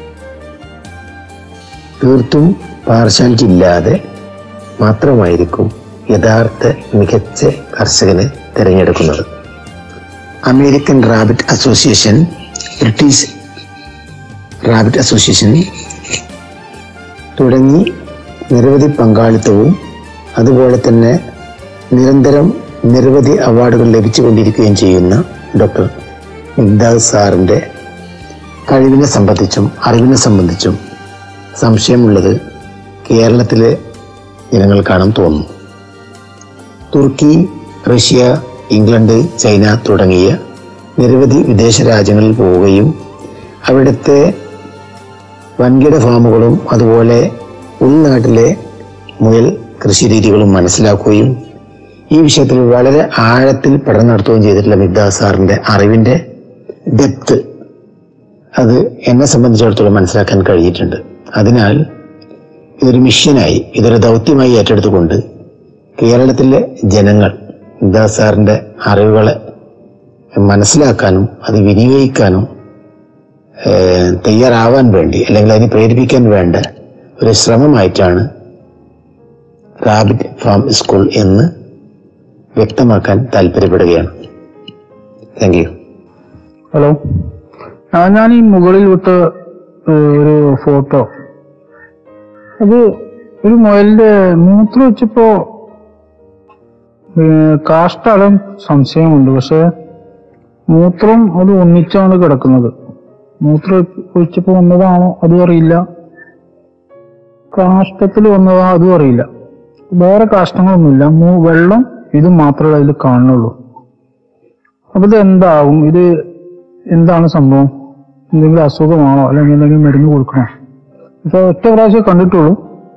തീർത്തും പാർഷ്യാലിറ്റി ഇല്ലാതെ മാത്രമായിരിക്കും യഥാർത്ഥ മികച്ച കർഷകനെ തിരഞ്ഞെടുക്കുന്നത് American rabbit association British rabbit association തുടങ്ങി നിരവധി പങ്കാളിത്തവും അതുപോലെ തന്നെ നിരന്തരം നിരവധി അവാർഡുകൾ ലഭിച്ചുകൊണ്ടിരിക്കുകയും ചെയ്യുന്ന ഡോക്ടർ മിഗ്ദാദ് സാറിന്റെ കഴിവിനെ സംബന്ധിച്ചും അറിവിനെ സംബന്ധിച്ചും സംശയമുള്ളത് കേരളത്തിലെ ജനങ്ങൾക്കാണെന്ന് തോന്നുന്നു തുർക്കി റഷ്യ ഇംഗ്ലണ്ട് ചൈന തുടങ്ങിയ നിരവധി വിദേശ രാജ്യങ്ങളിൽ പോവുകയും അവിടുത്തെ വൻകിട ഫാമുകളും അതുപോലെ ഉൾനാട്ടിലെ മുയൽ കൃഷി രീതികളും മനസ്സിലാക്കുകയും ഈ വിഷയത്തിൽ വളരെ ആഴത്തിൽ പഠനം നടത്തുകയും ചെയ്തിട്ടുള്ള മിഗ്ദാസ് സാറിന്റെ അറിവിന്റെ ഡെപ്ത് അത് എന്നെ സംബന്ധിച്ചിടത്തോളം മനസ്സിലാക്കാൻ കഴിഞ്ഞിട്ടുണ്ട് അതിനാൽ ഇതൊരു മിഷനായി ഇതൊരു ദൗത്യമായി ഏറ്റെടുത്തുകൊണ്ട് കേരളത്തിലെ ജനങ്ങൾ മിഗ്ദാസ് സാറിന്റെ അറിവുകളെ മനസ്സിലാക്കാനും അത് വിനിയോഗിക്കാനും ഏഹ്, തയ്യാറാവാൻ വേണ്ടി അല്ലെങ്കിൽ അതിനെ പ്രേരിപ്പിക്കാൻ വേണ്ട ഒരു ശ്രമമായിട്ടാണ് റാബിറ്റ് ഫാം സ്കൂൾ എന്ന് വ്യക്തമാക്കാൻ താല്പര്യപ്പെടുകയാണ് താങ്ക് യു ഹലോ ആ ഞാൻ ഈ മുകളിൽ വിട്ട ഏഹ്, ഒരു ഫോട്ടോ അത് ഒരു മുയലിന്റെ മൂത്രം വെച്ചപ്പോ ഏഹ്, കാഷ്ടടം സംശയമുണ്ട് പക്ഷെ മൂത്രം അത് ഒന്നിച്ചാണ് കിടക്കുന്നത് മൂത്രം ഒഴിച്ചപ്പോ വന്നതാണോ അതും അറിയില്ല കാഷ്ടത്തിൽ വന്നതാ അതും അറിയില്ല വേറെ കാഷ്ടങ്ങളൊന്നുമില്ല മൂ- വെള്ളം ഇത് മാത്രമേ അതിൽ കാണുന്നുള്ളൂ അപ്പൊ ഇത് എന്താവും ഇത് എന്താണ് സംഭവം എന്തെങ്കിലും അസുഖമാണോ അല്ലെങ്കിൽ എന്തെങ്കിലും മരുന്ന് കൊടുക്കണോ ഇപ്പൊ ഒറ്റ പ്രാവശ്യം കണ്ടിട്ടുള്ളൂ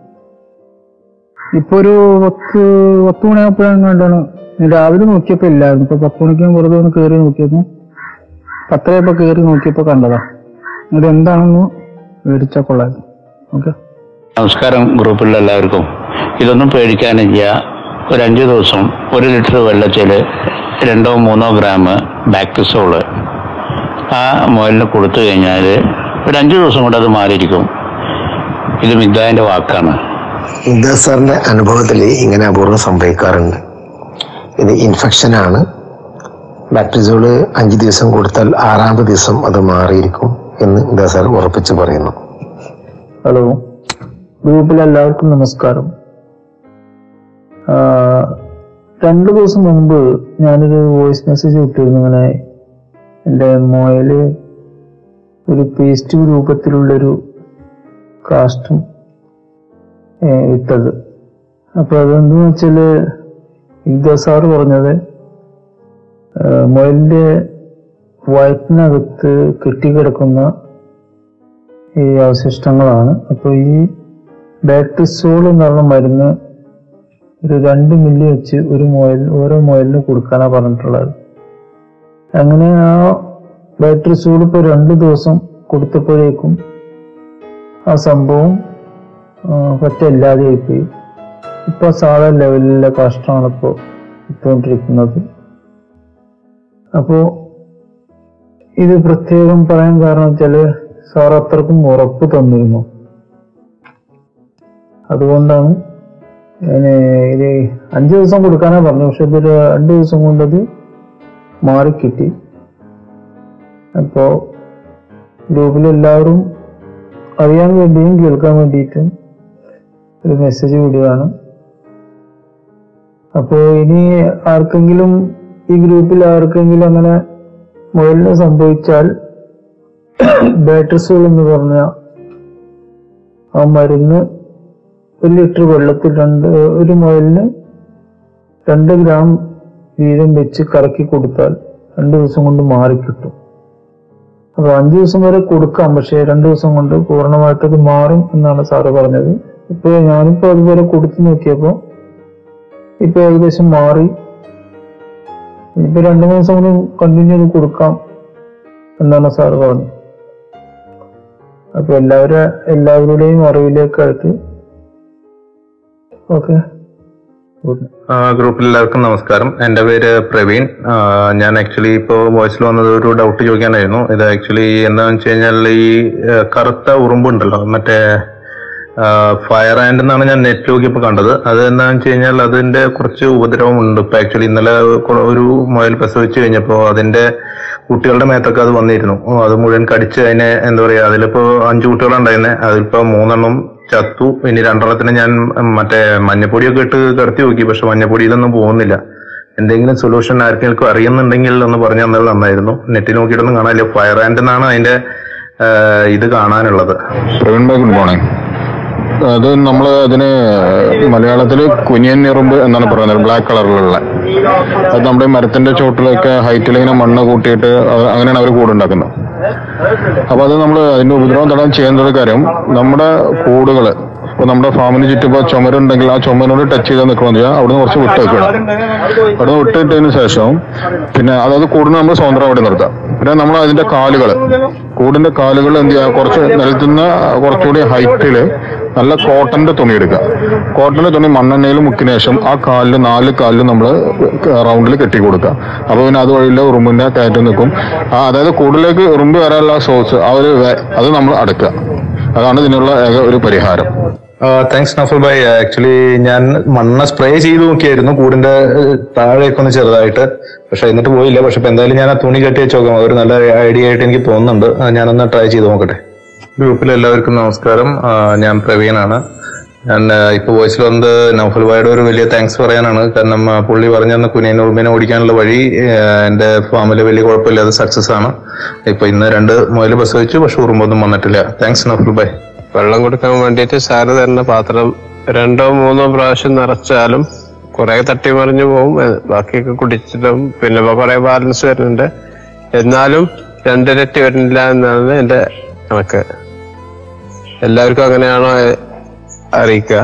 ഇപ്പൊ ഒരു പത്ത് പത്ത് മണിയായപ്പോഴാണ് കണ്ടാണ് രാവിലെ നോക്കിയപ്പോ ഇല്ലായിരുന്നു ഇപ്പൊ പത്ത് മണിക്ക് ഞാൻ വെറുതെ ഒന്ന് കയറി നോക്കിയപ്പോ പത്തരയപ്പോ കയറി നോക്കിയപ്പോ കണ്ടതാ ഇത് എന്താണെന്ന് വിവരിച്ചാൽ കൊള്ളായിരുന്നു ഓക്കെ നമസ്കാരം ഗ്രൂപ്പിലുള്ള എല്ലാവർക്കും ഇതൊന്നും പേടിക്കാനില്ല ഒരു അഞ്ച് ദിവസം ഒരു ലിറ്റർ വെള്ളത്തിൽ രണ്ടോ മൂന്നോ ഗ്രാം ബാക്ടിസോള് ആ മുയലിന് കൊടുത്തു കഴിഞ്ഞാൽ ഒരു അഞ്ച് ദിവസം കൊണ്ട് അത് മാറിയിരിക്കും ഇത് മിദ്ദാന്റെ വാക്കാണ് ഇംദാസ് സാറിന്റെ അനുഭവത്തിൽ ഇങ്ങനെ അപൂർവം സംഭവിക്കാറുണ്ട് ഇത് ഇൻഫെക്ഷൻ ആണ് ബാക്ടീരിയകള് അഞ്ച് ദിവസം കൊടുത്താൽ ആറാമത്തെ ദിവസം അത് മാറിയിരിക്കും എന്ന് ഇംദാസ് സാർ ഉറപ്പിച്ച് പറയുന്നു ഹലോ ഗ്രൂപ്പിൽ എല്ലാവർക്കും നമസ്കാരം ആ, രണ്ടു ദിവസം മുമ്പ് ഞാനൊരു വോയിസ് മെസ്സേജ് വിട്ടിരുന്നു ഇങ്ങനെ എൻ്റെ മൊയല് ഒരു പേസ്റ്റ് രൂപത്തിലുള്ളൊരു കാഷ്ടം ഏ, ഇട്ടത് അപ്പൊ അതെന്തെന്ന് വെച്ചാല് ഇദ്ദ സാറ് പറഞ്ഞത് ആ, മുയലിന്റെ വയറ്റിനകത്ത് കെട്ടിക്കിടക്കുന്ന ഈ അവശിഷ്ടങ്ങളാണ് അപ്പൊ ഈ ബാക്ടിസോൾ എന്ന് പറഞ്ഞ മരുന്ന് ഒരു രണ്ട് മില്ലി വെച്ച് ഒരു മുയൽ ഓരോ മുയലിന് കൊടുക്കാനാ പറഞ്ഞിട്ടുള്ളത് അങ്ങനെ ആ ബാക്ടറിസോൾ ഇപ്പൊ രണ്ട് ദിവസം കൊടുത്തപ്പോഴേക്കും ആ സംഭവം ആ, പറ്റ ഇല്ലാതെയായിപ്പോയി ഇപ്പൊ സാധാ ലെവലിലെ കഷ്ടമാണ് ഇപ്പോ ഇട്ടുകൊണ്ടിരിക്കുന്നത് അപ്പോ ഇത് പ്രത്യേകം പറയാൻ കാരണം വെച്ചാല് സാർ അത്രക്കും ഉറപ്പ് തന്നിരുന്നു അതുകൊണ്ടാണ് ഞാന് ഇത് അഞ്ചു ദിവസം കൊടുക്കാനാ പറഞ്ഞു പക്ഷെ ഇത് രണ്ടു ദിവസം കൊണ്ടത് മാറിക്കിട്ടി അപ്പോ ഗ്രൂപ്പിൽ എല്ലാവരും അറിയാൻ വേണ്ടിയും കേൾക്കാൻ വേണ്ടിയിട്ടും ഒരു മെസ്സേജ് വിടുകയാണ് അപ്പോ ഇനി ആർക്കെങ്കിലും ഈ ഗ്രൂപ്പിൽ ആർക്കെങ്കിലും അങ്ങനെ മുയലിന് സംഭവിച്ചാൽ ബാറ്ററിസുകൾ എന്ന് പറഞ്ഞ ആ മരുന്ന് ഒരു ലിറ്റർ വെള്ളത്തിൽ രണ്ട് ഒരു മുയലിന് രണ്ട് ഗ്രാം വീതം വെച്ച് കറക്കി കൊടുത്താൽ രണ്ട് ദിവസം കൊണ്ട് മാറിക്കിട്ടും അപ്പൊ അഞ്ചു ദിവസം വരെ കൊടുക്കാം പക്ഷെ രണ്ടു ദിവസം കൊണ്ട് പൂർണ്ണമായിട്ട് അത് മാറും എന്നാണ് സാറ് പറഞ്ഞത് ഇപ്പൊ ഞാനിപ്പോ അതുപോലെ കൊടുത്തു നോക്കിയപ്പോ ഇപ്പൊ ഏകദേശം മാറി ഇപ്പൊ രണ്ടു മൂന്ന് ദിവസം കൊണ്ട് കണ്ടിന്യൂ ചെയ്ത് കൊടുക്കാം എന്നാണ് സാറ് പറഞ്ഞത് അപ്പൊ എല്ലാവരും എല്ലാവരുടെയും അറിവിലേക്കായിട്ട് ഓക്കെ ഗുഡ് ആ, ഗ്രൂപ്പിൽ എല്ലാവർക്കും നമസ്കാരം എൻ്റെ പേര് പ്രവീൺ ആ, ഞാൻ ആക്ച്വലി ഇപ്പോൾ വോയിസിൽ വന്നത് ഒരു ഡൗട്ട് ചോദിക്കാനായിരുന്നു ഇത് ആക്ച്വലി എന്താണെന്ന് വെച്ച് കഴിഞ്ഞാൽ ഈ ആ, കറുത്ത ഉറുമ്പുണ്ടല്ലോ മറ്റേ ഫയർ ആൻഡ് എന്നാണ് ഞാൻ നെറ്റ് നോക്കിയപ്പോൾ കണ്ടത് അത് എന്താണെന്ന് വെച്ച് കഴിഞ്ഞാൽ അതിന്റെ കുറച്ച് ഉപദ്രവം ഉണ്ട് ഇപ്പൊ ആക്ച്വലി ഇന്നലെ കൊ- ഒരു മുയൽ പ്രസവിച്ച് കഴിഞ്ഞപ്പോൾ അതിന്റെ കുട്ടികളുടെ മേത്തൊക്കെ അത് വന്നിരുന്നു ഓ, അത് മുഴുവൻ കടിച്ച് അതിനെ എന്താ പറയാ അതിലിപ്പോ അഞ്ചു കുട്ടികളുണ്ടായിരുന്നെ അതിലിപ്പോ മൂന്നെണ്ണം ചത്തു ഇനി രണ്ടെണ്ണത്തിന് ഞാൻ ഉം, മറ്റേ മഞ്ഞപ്പൊടിയൊക്കെ ഇട്ട് കിടത്തി നോക്കി പക്ഷെ മഞ്ഞപ്പൊടിയിലൊന്നും പോകുന്നില്ല എന്തെങ്കിലും സൊല്യൂഷൻ ആർക്കെങ്കിലും അറിയുന്നുണ്ടെങ്കിൽ ഒന്ന് പറഞ്ഞു തന്നാൽ നന്നായിരുന്നു നെറ്റിൽ നോക്കിയിട്ടൊന്നും കാണാനില്ല ഫയർ ആൻഡ് എന്നാണ് അതിന്റെ ആ, ഇത് കാണാനുള്ളത് പ്രവീൺ ഭായ് ഗുഡ് മോർണിംഗ് അത് നമ്മൾ അതിന് മലയാളത്തിൽ കുനിയൻ എറുമ്പ് എന്നാണ് പറയുന്നത് ബ്ലാക്ക് കളറിലുള്ള അത് നമ്മുടെ ഈ മരത്തിന്റെ ചോട്ടിലൊക്കെ ഹൈറ്റിൽ ഇങ്ങനെ മണ്ണ് കൂട്ടിയിട്ട് അത് അങ്ങനെയാണ് അവർ കൂടുണ്ടാക്കുന്നത് അപ്പൊ അത് നമ്മൾ അതിന്റെ ഉപദ്രവം തടയാൻ ചെയ്യേണ്ട കാര്യം നമ്മുടെ കൂടുകള് ഇപ്പൊ നമ്മുടെ ഫാമിന് ചുറ്റുമ്പോ ചുമരുണ്ടെങ്കിൽ ആ ചുമരിനോട് ടച്ച് ചെയ്താൽ നിൽക്കണമെന്ന് വെച്ചാൽ അവിടുന്ന് കുറച്ച് വിട്ട് വെക്കണം അവിടുന്ന് വിട്ടിട്ടതിന് ശേഷം പിന്നെ അതായത് കൂടിന് നമ്മൾ സ്വതന്ത്രമായിട്ട് നിർത്താം പിന്നെ നമ്മൾ അതിന്റെ കാലുകൾ കൂടിന്റെ കാലുകൾ എന്ത് ചെയ്യുക കുറച്ച് നിലത്തുനിന്ന് കുറച്ചുകൂടി ഹൈറ്റില് നല്ല കോട്ടന്റെ തുണി എടുക്കുക കോട്ടന്റെ തുണി മണ്ണെണ്ണയിൽ മുക്കിന് ശേഷം ആ കാലില് നാല് കാലില് നമ്മൾ റൗണ്ടിൽ കെട്ടി കൊടുക്കുക അപ്പൊ പിന്നെ അതുവഴിയില്ല ഉറുമ്പിന്റെ കയറ്റം നിൽക്കും ആ അതായത് കൂടിലേക്ക് ഉറുമ്പ് വരാനുള്ള സോഴ്സ് ആ ഒരു വേ- അത് നമ്മൾ അടക്കുക അതാണ് ഇതിനുള്ള ഏക ഒരു പരിഹാരം താങ്ക്സ് നഫൽ ഭായ് ആക്ച്വലി ഞാൻ മണ്ണ് സ്പ്രേ ചെയ്ത് നോക്കിയായിരുന്നു കൂടിന്റെ ഏഹ്, താഴെയൊക്കെ ഒന്ന് ചെറുതായിട്ട് പക്ഷെ എന്നിട്ട് പോയില്ല പക്ഷെ ഇപ്പൊ എന്തായാലും ഞാൻ ആ തുണി കെട്ടി വെച്ച് നോക്കാം അതൊരു നല്ല ഐഡിയ ആയിട്ട് എനിക്ക് തോന്നുന്നുണ്ട് ആ, ഞാനൊന്ന് ട്രൈ ചെയ്ത് നോക്കട്ടെ ഗ്രൂപ്പിൽ എല്ലാവർക്കും നമസ്കാരം ആ, ഞാൻ പ്രവീണാണ് ഞാൻ ആ, ഇപ്പൊ വോയിസിൽ വന്നത് നൗഫൽ ഭായിയുടെ ഒരു വലിയ താങ്ക്സ് പറയാനാണ് കാരണം ആ, പുള്ളി പറഞ്ഞു തന്ന കുനിയൻ ഉറുമ്പിനെ ഓടിക്കാനുള്ള വഴി ആ, എന്റെ ഫാമിൽ വലിയ കുഴപ്പമില്ലാതെ സക്സസ് ആണ് ഇപ്പൊ ഇന്ന് രണ്ട് മുതൽ പ്രസവിച്ചു പക്ഷെ ഉറുമ്പൊന്നും വന്നിട്ടില്ല താങ്ക്സ് നൗഫൽ ഭായ് വെള്ളം കൊടുക്കാൻ വേണ്ടിയിട്ട് സാറ് തരുന്ന പാത്രം രണ്ടോ മൂന്നോ പ്രാവശ്യം നിറച്ചാലും കുറെ തട്ടിമറിഞ്ഞു പോകും ഏ, ബാക്കിയൊക്കെ കുടിച്ചിട്ടും പിന്നെ ഇപ്പൊ കുറെ ബാലൻസ് വരുന്നുണ്ട് എന്നാലും രണ്ടിരട്ടി വരുന്നില്ല എന്നാണ് എന്റെ കണക്ക് എല്ലാവർക്കും അങ്ങനെയാണോ ഏ, അറിയിക്കുക